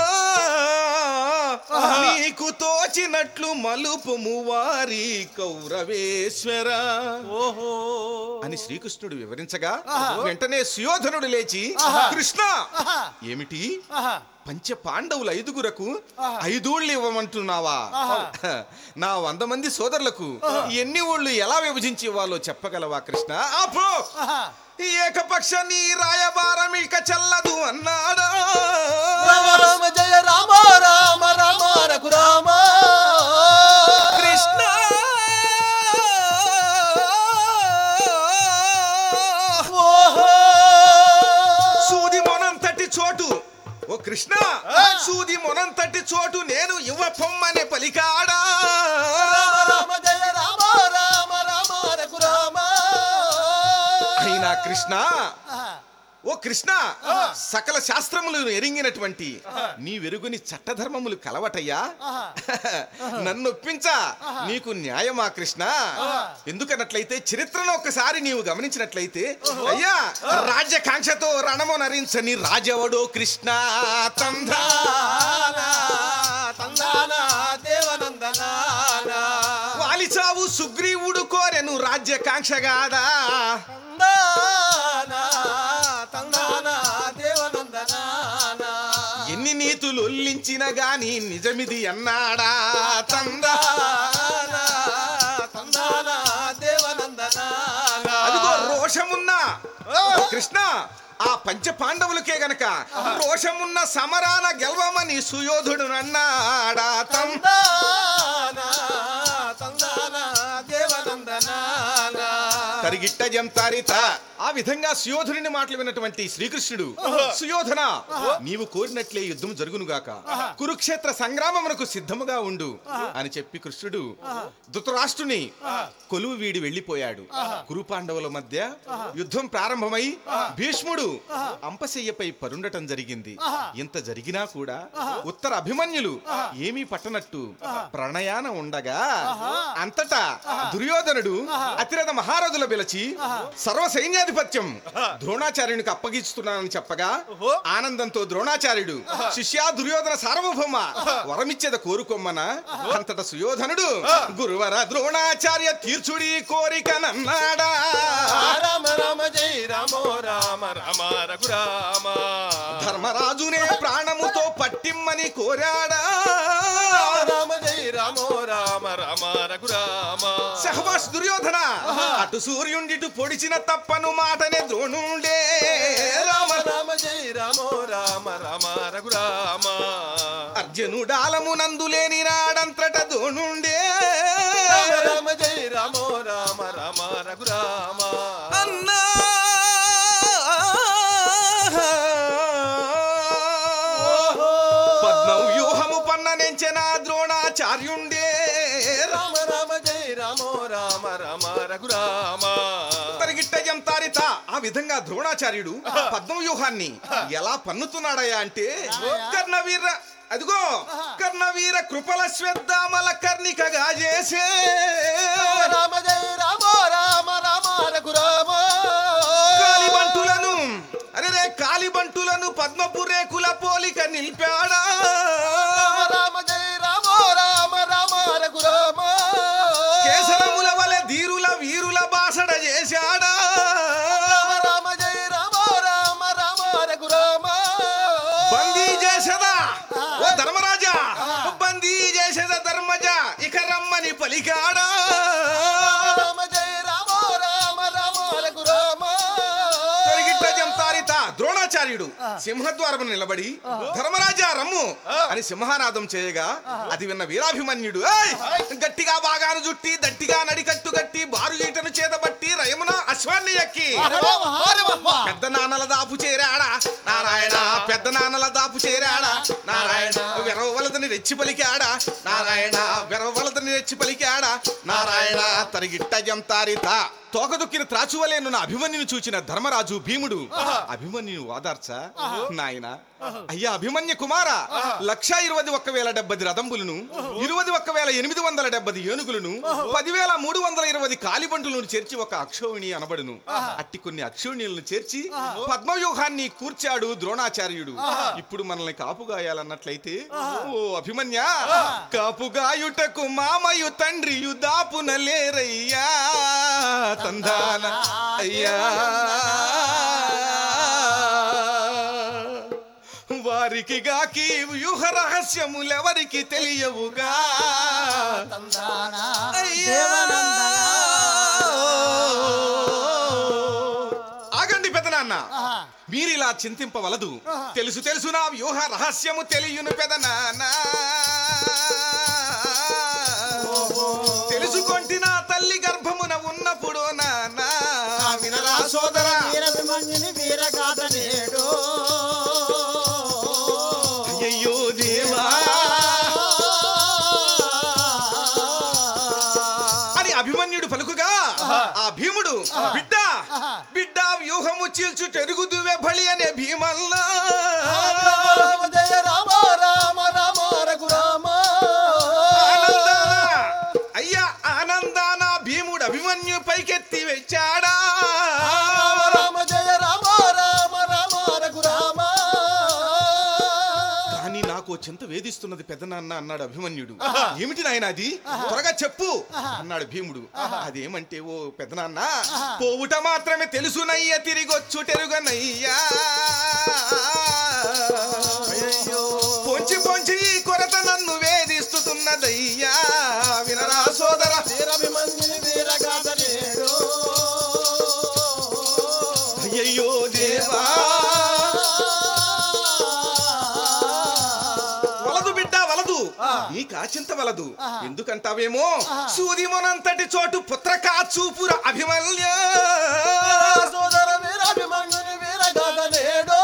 నీకు తోచినట్లు మలుపుము వారి కౌరవేశ్వర ఓహో అని శ్రీకృష్ణుడు వివరించగా వెంటనే సుయోధనుడు లేచి కృష్ణ ఏమిటి పంచ పాండవులు ఐదుగురకు ఐదూళ్ళు ఇవ్వమంటున్నావా నా వంద మంది సోదరులకు ఎన్ని ఊళ్ళు ఎలా విభజించి ఇవ్వాలో చెప్పగలవా కృష్ణ ఆపో ఏకపక్ష నీ రాయబారం ఇక చెల్లదు అన్నాడా రామ రామ జయ రామ రామ రామ రఘురామ కృష్ణ ఓహో సూది మొనంతటి చోటు ఓ కృష్ణ సూది మొనంతటి చోటు నేను యువ పొమ్మనే పలికాడా రామ రామ జయ రామ రామ రామ రఘురామ అయినా కృష్ణ ఓ కృష్ణ సకల శాస్త్రములు ఎరింగినటువంటి నీ వెరుగుని చట్టధర్మములు కలవటయ్యా నన్ను ఒప్పించా నీకు న్యాయమా కృష్ణ ఎందుకన్నట్లయితే చరిత్రను ఒక్కసారి నీవు గమనించినట్లయితే అయ్యా రాజ్యకాంక్షతో రణము నరించని రాజవడో కృష్ణ తంధ్రానా తందాన దేవనందనాన వాలిచావు సుగ్రీవుడు కోరెను రాజ్యకాంక్షగాదా తందాన తందాన దేవనందనాన ఎన్ని నీతులు ఒల్లించిన గాని నిజమిది అన్నాడా తందా తందాన తందాన దేవనందనాన అదిగో రోషమున్నా ఓ కృష్ణ ఆ పంచ పాండవులకే గనక రోషమున్న సమరాన గెలవమని సుయోధుడు అన్నాడా తం తందాన తందాన దేవనందనాన తరిగిట్ట జంతారిత ఆ విధంగా సుయోధుని మాటలు విన్నటువంటి శ్రీకృష్ణుడు సుయోధన నీవు కోరినట్లే యుద్ధం జరుగునుగాక కురుక్షేత్ర సంగ్రామమునకు సిద్ధముగా ఉండు అని చెప్పి కృష్ణుడు ధృతరాష్ట్రుని కొలువు వీడి వెళ్లిపోయాడు కురు పాండవుల మధ్య యుద్ధం ప్రారంభమై భీష్ముడు అంపశయ్యపై పరుండటం జరిగింది ఇంత జరిగినా కూడా ఉత్తర అభిమన్యులు ఏమీ పట్టనట్టు ప్రణయాన ఉండగా అంతటా దుర్యోధనుడు అతిరథ మహారథుల పిలిచి సర్వ సైన్యాధిపత్యం ద్రోణాచార్యునికి అప్పగిస్తున్నానని చెప్పగా ఆనందంతో ద్రోణాచార్యుడు శిష్యా దుర్యోధన సార్వభౌమ వరమిచ్చేద కోరుకోమ్మన అంతట సుయోధనుడు గురువర ద్రోణాచార్య తీర్చుడి కోరికనన్నాడా రామ రామ జై రామో రామ రామ రఘురామ ధర్మరాజునే ప్రాణముతో పట్టిమ్మని కోరాడా రామ జై రామో రామ రామ రఘురామ సహవాస్ దుర్యోధన అటు సూర్యుండిటు పొడిచిన తప్పను మాటనే ద్రోణుండే రామ రామ జై రామో రామ రామ రఘురామ అర్జునుడాలము నందులేని నాడంతట ద్రోణుండే రామ రామ జై రామో రామ రామ రఘురామ అన్నా పద్మవ్యూహము పన్ననెంచెన ద్రోణాచార్యుండే రామ రామ జై రామో రామ రామ రఘురామ తరిగిట్ట జంతారిత ఆ విధంగా ద్రోణాచార్యుడు పద్మవ్యూహాన్ని ఎలా పన్నుతున్నాడయ్యా అంటే కర్ణవీర అదిగో కర్ణవీర కృపల శ్రద్ధామల కర్ణికగా చేసే రామ జై రామో రామ రామ రఘురామ కాలిబంటులను అరే రే కాలిబంటులను పద్మపురేకుల పోలిక నిలిపాడా రామ రామ జై రామో రామ రామ రఘురామ కేసరముల వలె ధీరుల వీరుల బాసడ చేశాడా రామ రామ జై రామో రామ రామ రఘురామ బందీ చేసదా ఓ ధర్మరాజా బందీ చేసద ధర్మజ ఇక రమ్మని పలికాడా రామ జై రామో రామ రామ రఘురామ తొలగిట్ట జంతారిత ద్రోణాచార్యుడు సింహద్వారము నిలబడి ధర్మరాజా రమ్ము అని సింహనాదం చేయగా అది విన్న వీరాభిమన్యుడు "ఏయ్! గట్టిగా బాగాను జుట్టి దట్టిగా నడికట్టు గట్టి బారు ఈటను చేతబట్టి రయమున అశ్వాన్ని ఎక్కి పెద్ద నాన్నల దాపు చేరాడా నారాయణ పెద్ద నాన్నల దాపు చేరాడా నారాయణ వెరవలదని రెచ్చి పలికాడా నారాయణ వెరవలదని రెచ్చి పలికాడా నారాయణ తరిగిట్ట జంతారిత తోకదొక్కిన త్రాచువలేను నా అభిమన్యుని చూచిన ధర్మరాజు భీముడు అభిమన్యుని వాదార్చ నాయన అయ్యా అభిమన్య కుమార లక్ష ఇరవై ఒక్క వేల డెబ్బది రథంబులను ఇరవై ఒక్క వేల ఎనిమిది వందల డెబ్బది ఏనుగులను పదివేల మూడు వందల ఇరవై కాలిబంటులను చేర్చి ఒక అక్షోహిణి అనబడును అట్టి కొన్ని అక్షోహిణులను చేర్చి పద్మవ్యూహాన్ని కూర్చాడు ద్రోణాచార్యుడు ఇప్పుడు మనల్ని కాపుగాయాలన్నట్లయితే ఓ అభిమన్యు అభిమన్య కాపుగాయుటకు మామయు తండ్రియు దాపున లేరయ్యా తందాన అయ్యా వారికి గాకి వ్యూహ రహస్యములెవరికి తెలియవుగా తందానా అయ్యా. ఆగండి పెదనాన్న ఆహా. మీరిలా చింతింపవలదు తెలుసు తెలుసు నా వ్యూహ రహస్యము తెలియను పెదనాన్న తెలుసుకొంటి నా తల్లి గర్భమున ఉన్నప్పుడు నాన్న వినరా సోదరా వీరభిమన్యుని వీరగాథ నేడు అయ్యో దేవా అని అభిమన్యుడు పలుకుగా ఆ భీముడు బిడ్డ బిడ్డ వ్యూహము చీల్చు తెరుగుదువే బలి అనే భీమల్లా రామ జయ రామ రామ రామ రఘురామ ఆనందాన అయ్యా ఆనందాన భీముడు అభిమన్యు పైకెత్తి వెచ్చాడా రామ రామ జయ రామ రామ రామ రఘురామ కానీ నాకు ఓ చింత వేధిస్తున్నది పెద్దనాన్న అన్నాడు అభిమన్యుడు ఏమిటి నాయన అది త్వరగా చెప్పు అన్నాడు భీముడు అదేమంటే ఓ పెద్దనాన్న పోవుట మాత్రమే తెలుసునయ్య తిరిగొచ్చు తెరుగనయ్యా పొంచి పొంచి ఈ కొరత నన్ను వేధిస్తున్నదయ్యా వినరా సోదర వీరభిమన్యుని వీరగాథ నేడు అయ్యయ్యో దేవా వలదు బిడ్డ వలదు నీ కాచింత వలదు ఎందుకంటావేమో సూర్యమునంతటి చోటు పుత్రక చూపుర అభిమల్య సోదర వీరభిమన్యుని వీరగాథ నేడు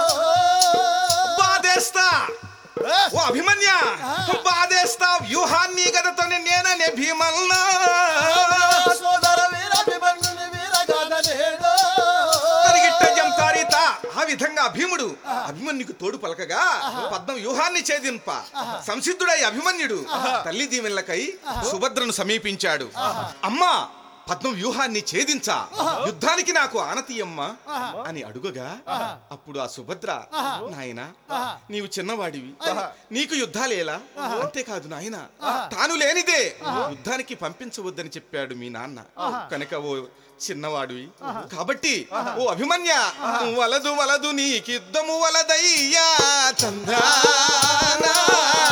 బాధేస్తా ఓ అభిమన్య బాధేస్తా వ్యూహాన్ని గదతోనే నేననే భీమల్న సోదర వీరభిమన్యుని వీరగాథ నేడు తరిగిట్ట జంతారిత ఆ విధంగా భీముడు అభిమన్యుకు తోడు పలకగా పద్మ వ్యూహాన్ని ఛేదింప సంసిద్ధుడై అభిమన్యుడు తల్లి దీవెనలకై సుభద్రను సమీపించాడు అమ్మా పద్మ వ్యూహాన్ని ఛేదించా యుద్ధానికి నాకు ఆనతీయమ్మ అని అడుగగా అప్పుడు ఆ సుభద్ర నాయనా నీవు చిన్నవాడివి నీకు యుద్ధాలేలా అంతేకాదు నాయన తాను లేనిదే యుద్ధానికి పంపించవద్దని చెప్పాడు మీ నాన్న కనుక ఓ చిన్నవాడివి కాబట్టి ఓ అభిమన్య వలదు వలదు నీకు యుద్ధము వలదయ్యా చంద్రానా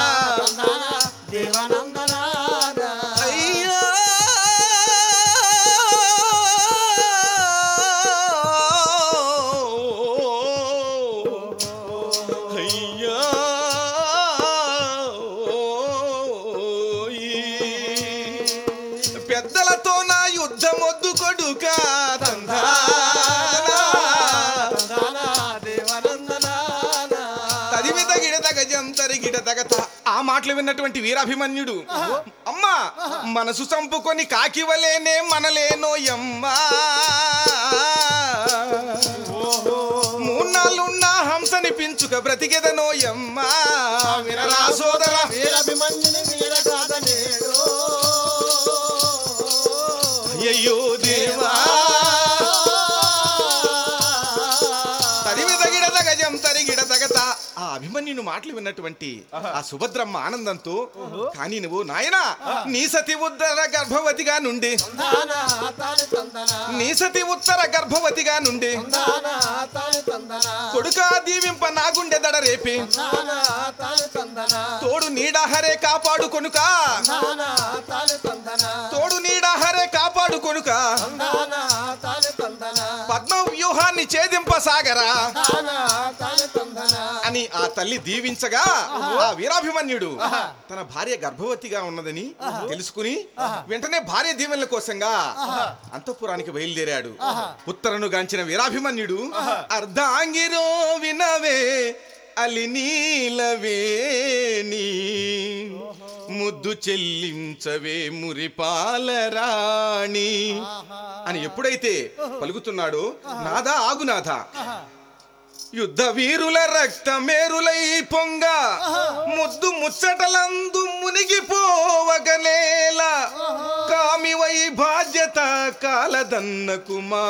దేవనందనాద అయ్యా అయ్యా పెద్దలతో నా యుద్ధం వద్దు కొడుక తదిమి తగిడ తగజం తరిగిడ తగత ఆ మాటలు విన్నటువంటి వీరాభిమన్యుడు అమ్మా మనసు చంపుకొని కాకివలేనే మనలేనోయమ్మా మూన్నాళ్ళున్నా హంసని పించుక బ్రతికెదనోయమ్మా వినరా సోదర వీరభిమన్యుని వీరగాథ నేడు అయ్యో దేవా తరిమి తగిడ తగజం తరిగిడ తగత ఆ అభిమన్యుని మాటలు విన్నటువంటి ఆ సుభద్రమ్మ ఆనందంతో కానీ నువ్వు నాయనా నీ సతి ఉత్తర గర్భవతిగా నుండి తందనా తాని తందనా నీ సతి ఉత్తర గర్భవతిగా నుండి తందనా తాని తందనా కొడుకా దీవింప నా గుండె దడ రేపి తందనా తాని తందనా తోడు నీడాహరే కాపాడు కొనుక తందనా తాని తందనా తోడు నీడాహరే కాపాడు కొనుక తందనా తాని తందనా పద్మ వ్యూహాన్ని ఛేదింప సాగరా తందనా తాని తందనా అని ఆ తల్లి దీవించగా ఆ వీరాభిమన్యుడు తన భార్య గర్భవతిగా ఉన్నదని తెలుసుకుని వెంటనే భార్య దీవెనల కోసంగా అంతఃపురానికి బయలుదేరాడు ఉత్తరను గాంచిన వీరాభిమన్యుడు అర్ధాంగిరో వినవే అలి నీలవేణి ముద్దు చెల్లించవే మురిపాలరాణి అని ఎప్పుడైతే పలుకుతున్నాడో నాదా ఆగునాథా యుద్ధ వీరుల రక్తమేరులై పొంగ ముద్దు ముచ్చటలందు మునిగిపోవగనేల కామివై బాధ్యత కాలదన్నకుమా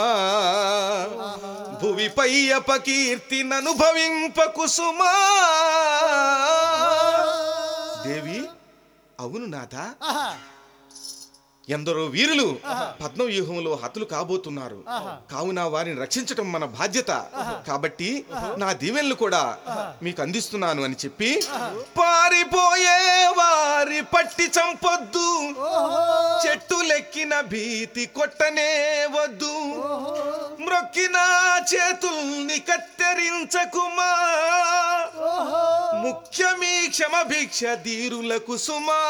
భువిపై అపకీర్తి ననుభవింప కుసుమా దేవి అవును నాథ ఆహా ఎందరో వీరులు పద్మవ్యూహంలో హతులు కాబోతున్నారు కావున వారిని రక్షించటం మన బాధ్యత కాబట్టి నా దీవెనలు కూడా మీకు అందిస్తున్నాను అని చెప్పి పారిపోయే వారి పట్టి చంపొద్దు చెట్టులెక్కిన భీతి కొట్టనే వద్దు మ్రొక్కిన చేతుల్ని కత్తెరించకుమా ముఖ్యమీ క్షమ భిక్ష ధీరులకు సుమా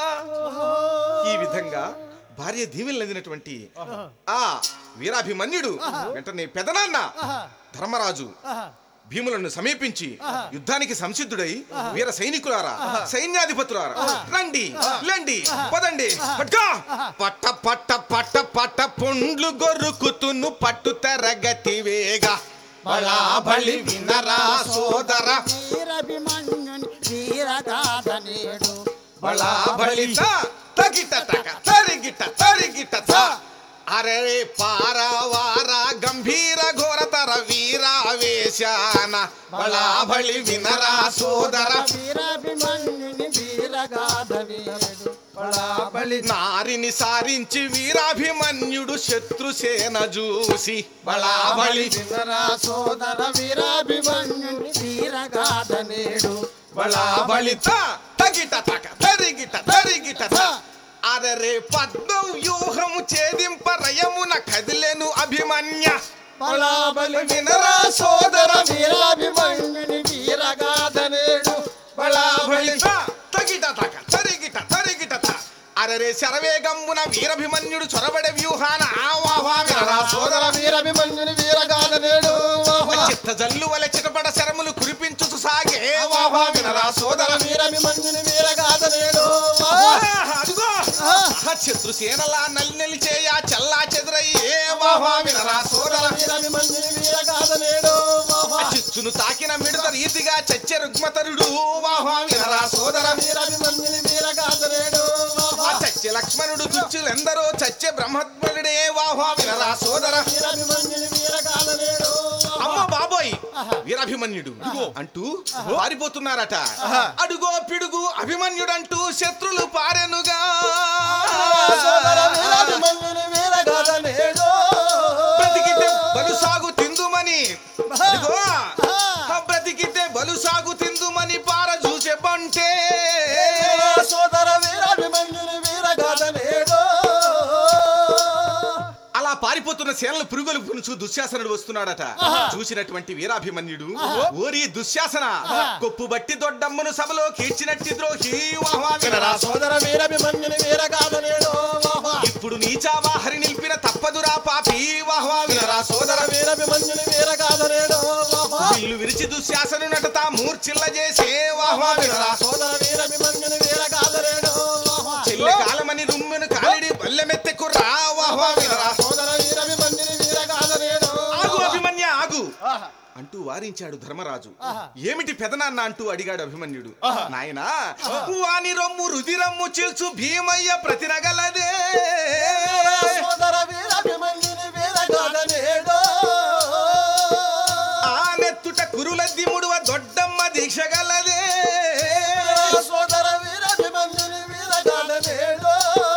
ఈ విధంగా భార్య దీవెనలు అందినటువంటి ఆ వీరాభిమన్యుడు వెంటనే పెదనాన్న ధర్మరాజు భీములను సమీపించి యుద్ధానికి సంసిద్ధుడై వీర సైనికులారా సైన్యాధిపతులారా రండి లెండి పదండి పట్టుకో! పట్ట పట్ట పట్ట పట్ట పొండ్లు గొర్రుకుతును పట్టు తెరగతి వేగ బళాబళి వినరా సోదర వీరభిమన్యుని వీరగాథ నేడు బళాబళి త, తగిట తగ తరిగిట తరిగిట త. అరే పారావార గంభీర ఘోరతర వీరావేశాన బళాబళి వినరా సోదర వీరభిమన్యుని వీరగాథ నేడు బళాబళి నారిని సారించి వీరాభిమన్యుడు శత్రుసేన చూసి బళాబళి వినరా సోదర వీరాభిమన్యుని వీరగాథ నేడు బళాబళి త, తగిట తగ తరిగిట తరిగిట త. అరరే పద్మం వ్యూహము ఛేదింప రయమున కదిలెను అభిమన్య బళాబలి వినరా సోదర వీరాభిమన్యుని వీరగాథ నేడు బళాబళి త, తగిట తగ తరిగిట తరిగిట త. అరరే శరవేగమ్మున వీరభిమన్యుడు చొరబడే వ్యూహాన ఆవాహా వినరా సోదర వీరభిమన్యుని వీరగాథ నేడు చిత్త జల్లు వలె చిటపడ శరములు కురిపించుచు సాగే వాహా వినరా సోదర వీరభిమన్యుని వీరగాథ నేడు ఆహా, అదిగో ఆహా, శత్రుసేనలా నల్లి చేయ చల్లా చెదురయ్యే వాహా వినరా సోదర వీరభిమన్యుని వీరగాథ నేడు చిచ్చును తాకిన మిడత రీతిగా చచ్చే రుగ్మతరుడు వాహా వినరా సోదర వీరభిమన్యుని వీరగాథ నేడు ఆ చచ్చే లక్ష్మణుడు దుచ్చులెందరో చచ్చే బ్రహ్మత్మనుడే వాహా వినరా సోదర వీరభిమన్యుని వీరగాథ నేడు అమ్మ బాబోయ్ వీరాభిమన్యుడు అంటూ పారిపోతున్నారట అడుగో పిడుగు అభిమన్యుడంటూ శత్రులు పారెనుగా సోదర వీరభిమన్యుని వీరగాథ నేడు బ్రతికితే బలు సాగు తిందుమని అదిగో బ్రతికితే బలు సాగు తిందుమని పార చూసే బంటే సోదర వీరభిమన్యుని వీరగాథ నేడు అలా పారిపోతున్న సేనలు పురుగులు పునుచు దుశ్శాసనుడు వస్తున్నాడట చూసినటువంటి వీరాభిమన్యుడు ఓరి దుశ్శాసన కొప్పు బట్టి దొడ్డమ్మను సభలో కీర్చినట్టి ద్రోహి వాహ్వా వినరా సోదర వీరభిమన్యుని వీరగాథ నేడు ఇప్పుడు నీచావా హరి నిలిపిన తప్పదురా పాపి వాహ్వా వినరా సోదర వీరభిమన్యుని వీరగాథ నేడు ఇల్లు విరిచి దుశ్శాసను నటత మూర్చిల్ల చేసే వాహ్వా వినరా సోదర వీరభిమన్యుని వీరగాథ నేడు చెల్లి కాలమని రుమ్మును కాలిడి బల్లెమెత్తె కుర్రా వాహ్వా వినరా సోదర వీరభిమన్యుని వీరగాథ నేడు ఆగు అభిమన్య ఆగు అంటూ వారించాడు ధర్మరాజు ఏమిటి పెదనాన్న అంటూ అడిగాడు అభిమన్యుడు నాయనా వాని రొమ్ము రుదిరమ్ము చిల్చు భీమయ్య ప్రతినగలదే సోదర వీరభిమన్యుని వీరగాథ నేడు ఆ నెత్తుట కురుల దిముడువ దొడ్డమ్మ దీక్ష గలదే సోదర వీరభిమన్యుని వీరగాథ నేడు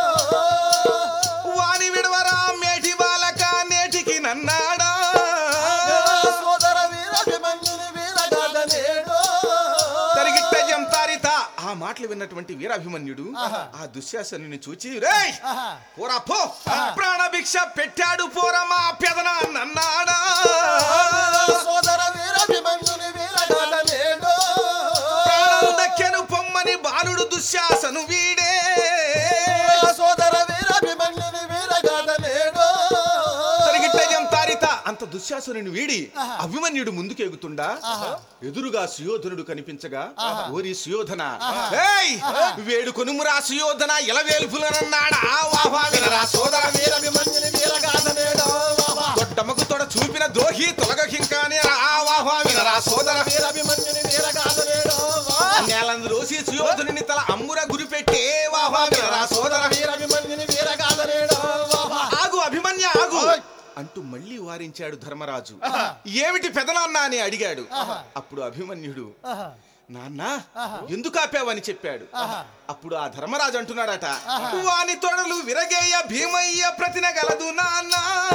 వాని విడవరా మేటి బాలక నేటికి నన్నాడా సోదర వీరభిమన్యుని వీరగాథ నేడు తరిగిట్ట జంతారిత ఆ మాటలు విన్నటువంటి వీరాభిమన్యుడు ఆ దుశ్శాసనుని చూచి రేయ్ పోరా పో ప్రాణభిక్ష పెట్టాడు పోరమా పెదన నన్నాడా సోదర వీరభిమన్యుని వీరగాథ నేడు ప్రాణం దక్కెను పొమ్మని బాలుడు దుశ్శాసను వీడే సోదర వీరభిమన్యుని వీరగాథ నేడు తరిగిట్ట జంతారిత అంత దుశ్శాసనుని వీడి అభిమన్యుడు ముందుకెగుతుండా ఎదురుగా సుయోధనుడు కనిపించగా ఓరి సుయోధన ఏయ్ వేడు కొనుమురా సుయోధన ఎలవేల్పులనన్నాడా వాహా వినరా సోదర వీరభిమన్యుని వీరగాథ నేడు దొడ్డమ్మకు తొడ చూపిన దోహి తొలగకింకానే రావాహా వినరా సోదర వీరభిమన్యుని వీరగాథ నేడు నేలందు రోసి సుయోధనుని తల అమ్ముర గురిపెట్టే వాహా వినరా సోదర వీరభిమన్యుని వీరగాథ నేడు ఆగు అభిమన్య ఆగు అంటూ మళ్ళీ వారించాడు ధర్మరాజు ఏమిటి పెదనాన్న అని అడిగాడు అప్పుడు అభిమన్యుడు నాన్న ఎందుకు ఆపావని చెప్పాడు అప్పుడు ఆ ధర్మరాజు అంటున్నాడట వాని తొడలు విరగేయ భీమయ్య ప్రతినగలదు నాన్న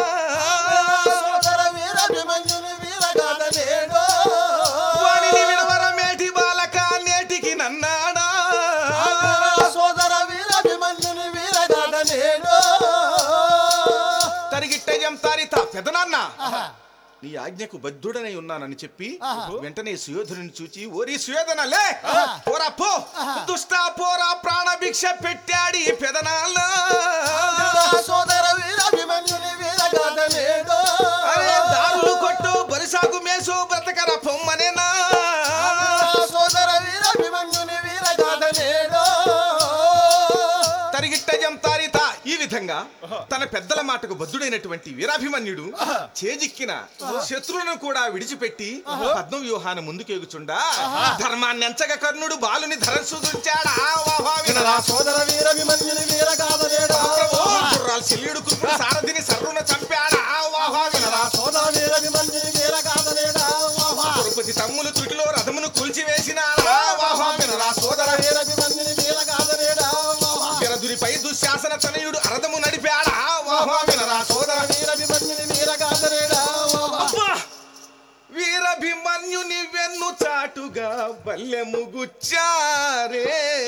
సోదర వీర అభిమన్యుని వీరగాథ నేడు వానిని విడవర మేటి బాలక నేటికి నన్నాడా సోదర వీర అభిమన్యుని వీరగాథ నేడు తరిగిట్ట జంతారిత పెదనాన్న నీ ఆజ్ఞకు బద్ధుడనై ఉన్నానని చెప్పి వెంటనే సుయోధనుని చూచి ఓరి సుయోధన లే పోరా పో దుష్ట పోరా ప్రాణభిక్ష పెట్టాడి పెదనాన్న సోదర వీర అభిమన్యుని వీరగాథ నేడు అరే దారులు కొట్టు బరిసాగు మేసు బ్రతకర పొమ్మనేనా సోదర వీర అభిమన్యుని వీరగాథ నేడు తరిగిట్ట జంతారిత ఈ విధంగా తన పెద్దల మాటకు బద్ధుడైనటువంటి వీరాభిమన్యుడు చేజిక్కిన శత్రువులను కూడా విడిచిపెట్టి పద్మ వ్యూహాన్ని ముందుకేగుచుండా ధర్మాన్ని ఎంచగ కర్ణుడు బాలుని ధరసుచాడా వినరా సోదర వీర అభిమన్యుని వీరగాథ నేడు గుర్రాలు శల్యుడు కుర్రుడు సారథిని సర్రున చంపాడా వినరా సోదర వీర అభిమన్యుని వీరగాథ నేడు తిరుపతి తమ్ములు త్రుటిలో రథమును కూల్చివేసిన వినరా సోదర వీర అభిమన్యుని వీరగాథ నేడు విరదురిపై దుశ్శాసన తనయుడు అరదము నడిపాడా వినరా సోదర వీర అభిమన్యుని వీరగాథ నేడు అబ్బా! వీరభిమన్యుని వెన్ను చాటుగా బల్లెము గుచ్చారే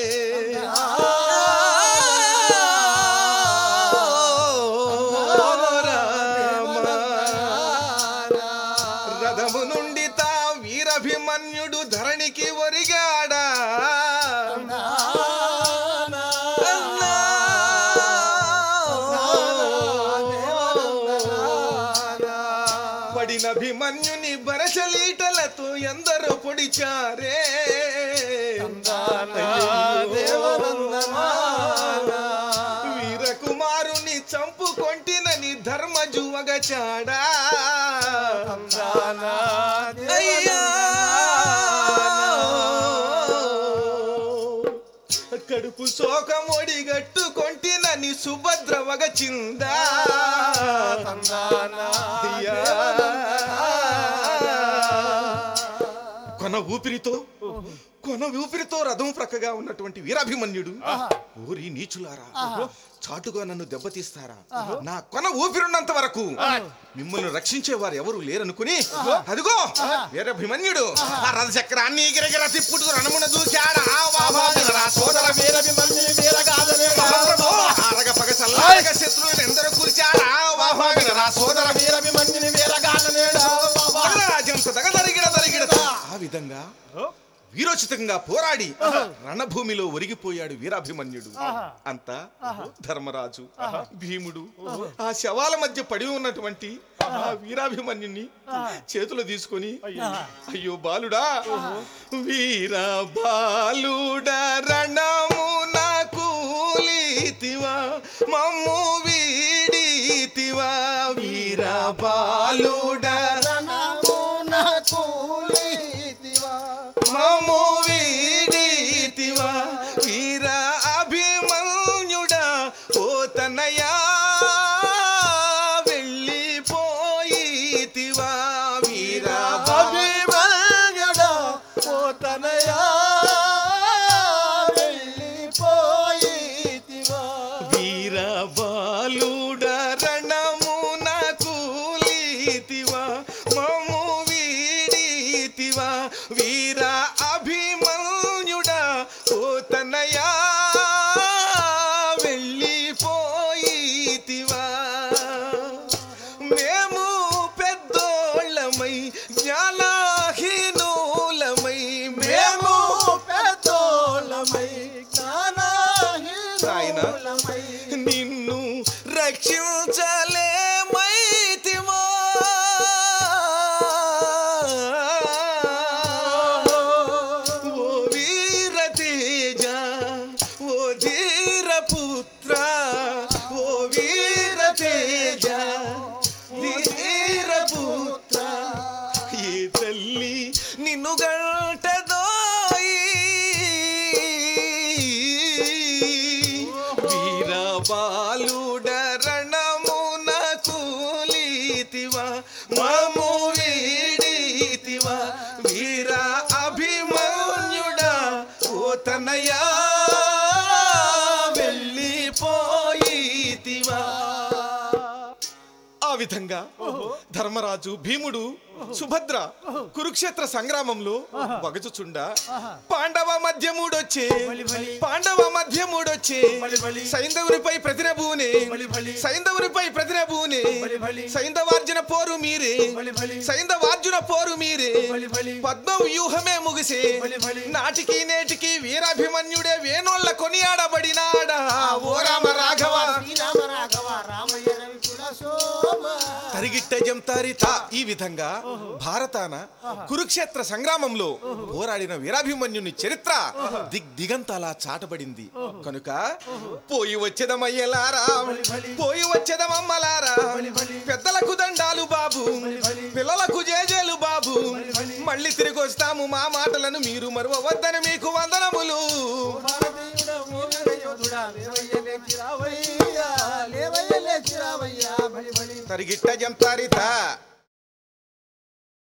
రథము నుండి తా వీరభిమన్యుడు ధరణికి ఒరిగాడా పడిన భీమన్యుని బరసలీటలతో ఎందరో పొడిచారే వీరకుమారుని చంపుకొంటినని ధర్మజువగచాడా అయ్యా కడుపు శోకం ఒడిగట్టుకొంటినని సుభద్ర వగచిందా అయ్యా. కొన ఊపిరితో కొన ఊపిరితో రథం ప్రక్కగా ఉన్నటువంటి వీరాభిమన్యుడు ఊరి నీచులారా చాటుగా నన్ను దెబ్బతీస్తారా నా కొన ఊపిరున్నంత వరకు మిమ్మల్ని రక్షించే వారు ఎవరు లేరనుకుని అదిగో వీరాభిమన్యుడు ఆ రథ చక్రాన్ని గిరగిర తిప్పుతూ రణమున దూకాడా వాహా వినరా సోదర వీర అభిమన్యుని వీరగాథ నేడు మహాప్రభు, ఆరగ పగ చల్లారగ శత్రువులను ఎందరో కూల్చాడా వాహా వినరా సోదర వీర అభిమన్యుని వీరగాథ నేడు రాజ్యం తగదరిగిడ తరిగిడ ఆ విధంగా వీరోచితంగా పోరాడి రణభూమిలో ఒరిగిపోయాడు వీరాభిమన్యుడు అంతా ధర్మరాజు భీముడు ఆ శవాల మధ్య పడి ఉన్నటువంటి ఆ వీరాభిమన్యుని చేతులు తీసుకొని అయ్యో బాలుడా వీర బాలుడ రణమున కూలితివా మమ్ము వీడితివా వీర బాలుడ మమ్ము వీడితివా వీర అభిమన్యుడా ఓ తనయా వెళ్ళిపోయితివా వీర అభిమన్యుడా పోతనయా వెళ్ళిపోయితివా వీర బాలుడ రణమున కూలితివా మమ్ము వీడితివా వీర అభిమన్యుడా ఓ తనయా వెళ్ళిపోయితివా మేము పెద్దోళ్ళమై జ్ఞానహీనులమై మేము మేము పెద్దోళ్ళమై జ్ఞానహీనులమై నిన్ను రక్షించలేమైతివా ఓ వీర తేజ ఓ ధీర పుత్ర ఓ వీర తేజ ధీర పుత్ర ఈ తల్లి నిన్ను గంటదోయి వీర బాలుడ రణమున కూలితివా మము వీడితివా వీర అభిమన్యు విధంగా ధర్మరాజు భీముడు సుభద్ర కురుక్షేత్ర సంగ్రామంలో వగచుచుండ పాండవ మధ్య మూడొచ్చే పాండవ మధ్య మూడొచ్చే సైంధవునిపై ప్రతినభూనే సైంధవునిపై ప్రతినభూనే సైంధవార్జున పోరు మీరే సైంధవార్జున పోరు మీరే పద్మ వ్యూహమే ముగిసే నాటికి నేటికి వీరాభిమన్యుడే వేణోళ్ళ కొనియాడబడినాడా ఓ రామ రాఘవ శ్రీరామ రాఘవ రామయ్య రవికుల సోమ తరిగిట్ట జంతారిత ఈ విధంగా భారతాన కురుక్షేత్ర సంగ్రామంలో పోరాడిన వీరాభిమన్యుని చరిత్ర దిగ్ దిగంతాలా చాటబడింది కనుక పోయి వచ్చేదమయ్యలారా పోయి వచ్చేదమమ్మలారా పెద్దలకు దండాలు బాబు పిల్లలకు జేజేలు బాబు మళ్ళీ తిరిగి వస్తాము మా మాటలను మీరు మరువవద్దని మీకు వందనములు భారతీయుడ మోగడ యోధుడా లేవయ్య లేచి రావయ్యా లేవయ్య లేచి రావయ్యా బలి బలి తరిగిట్ట జంతారిత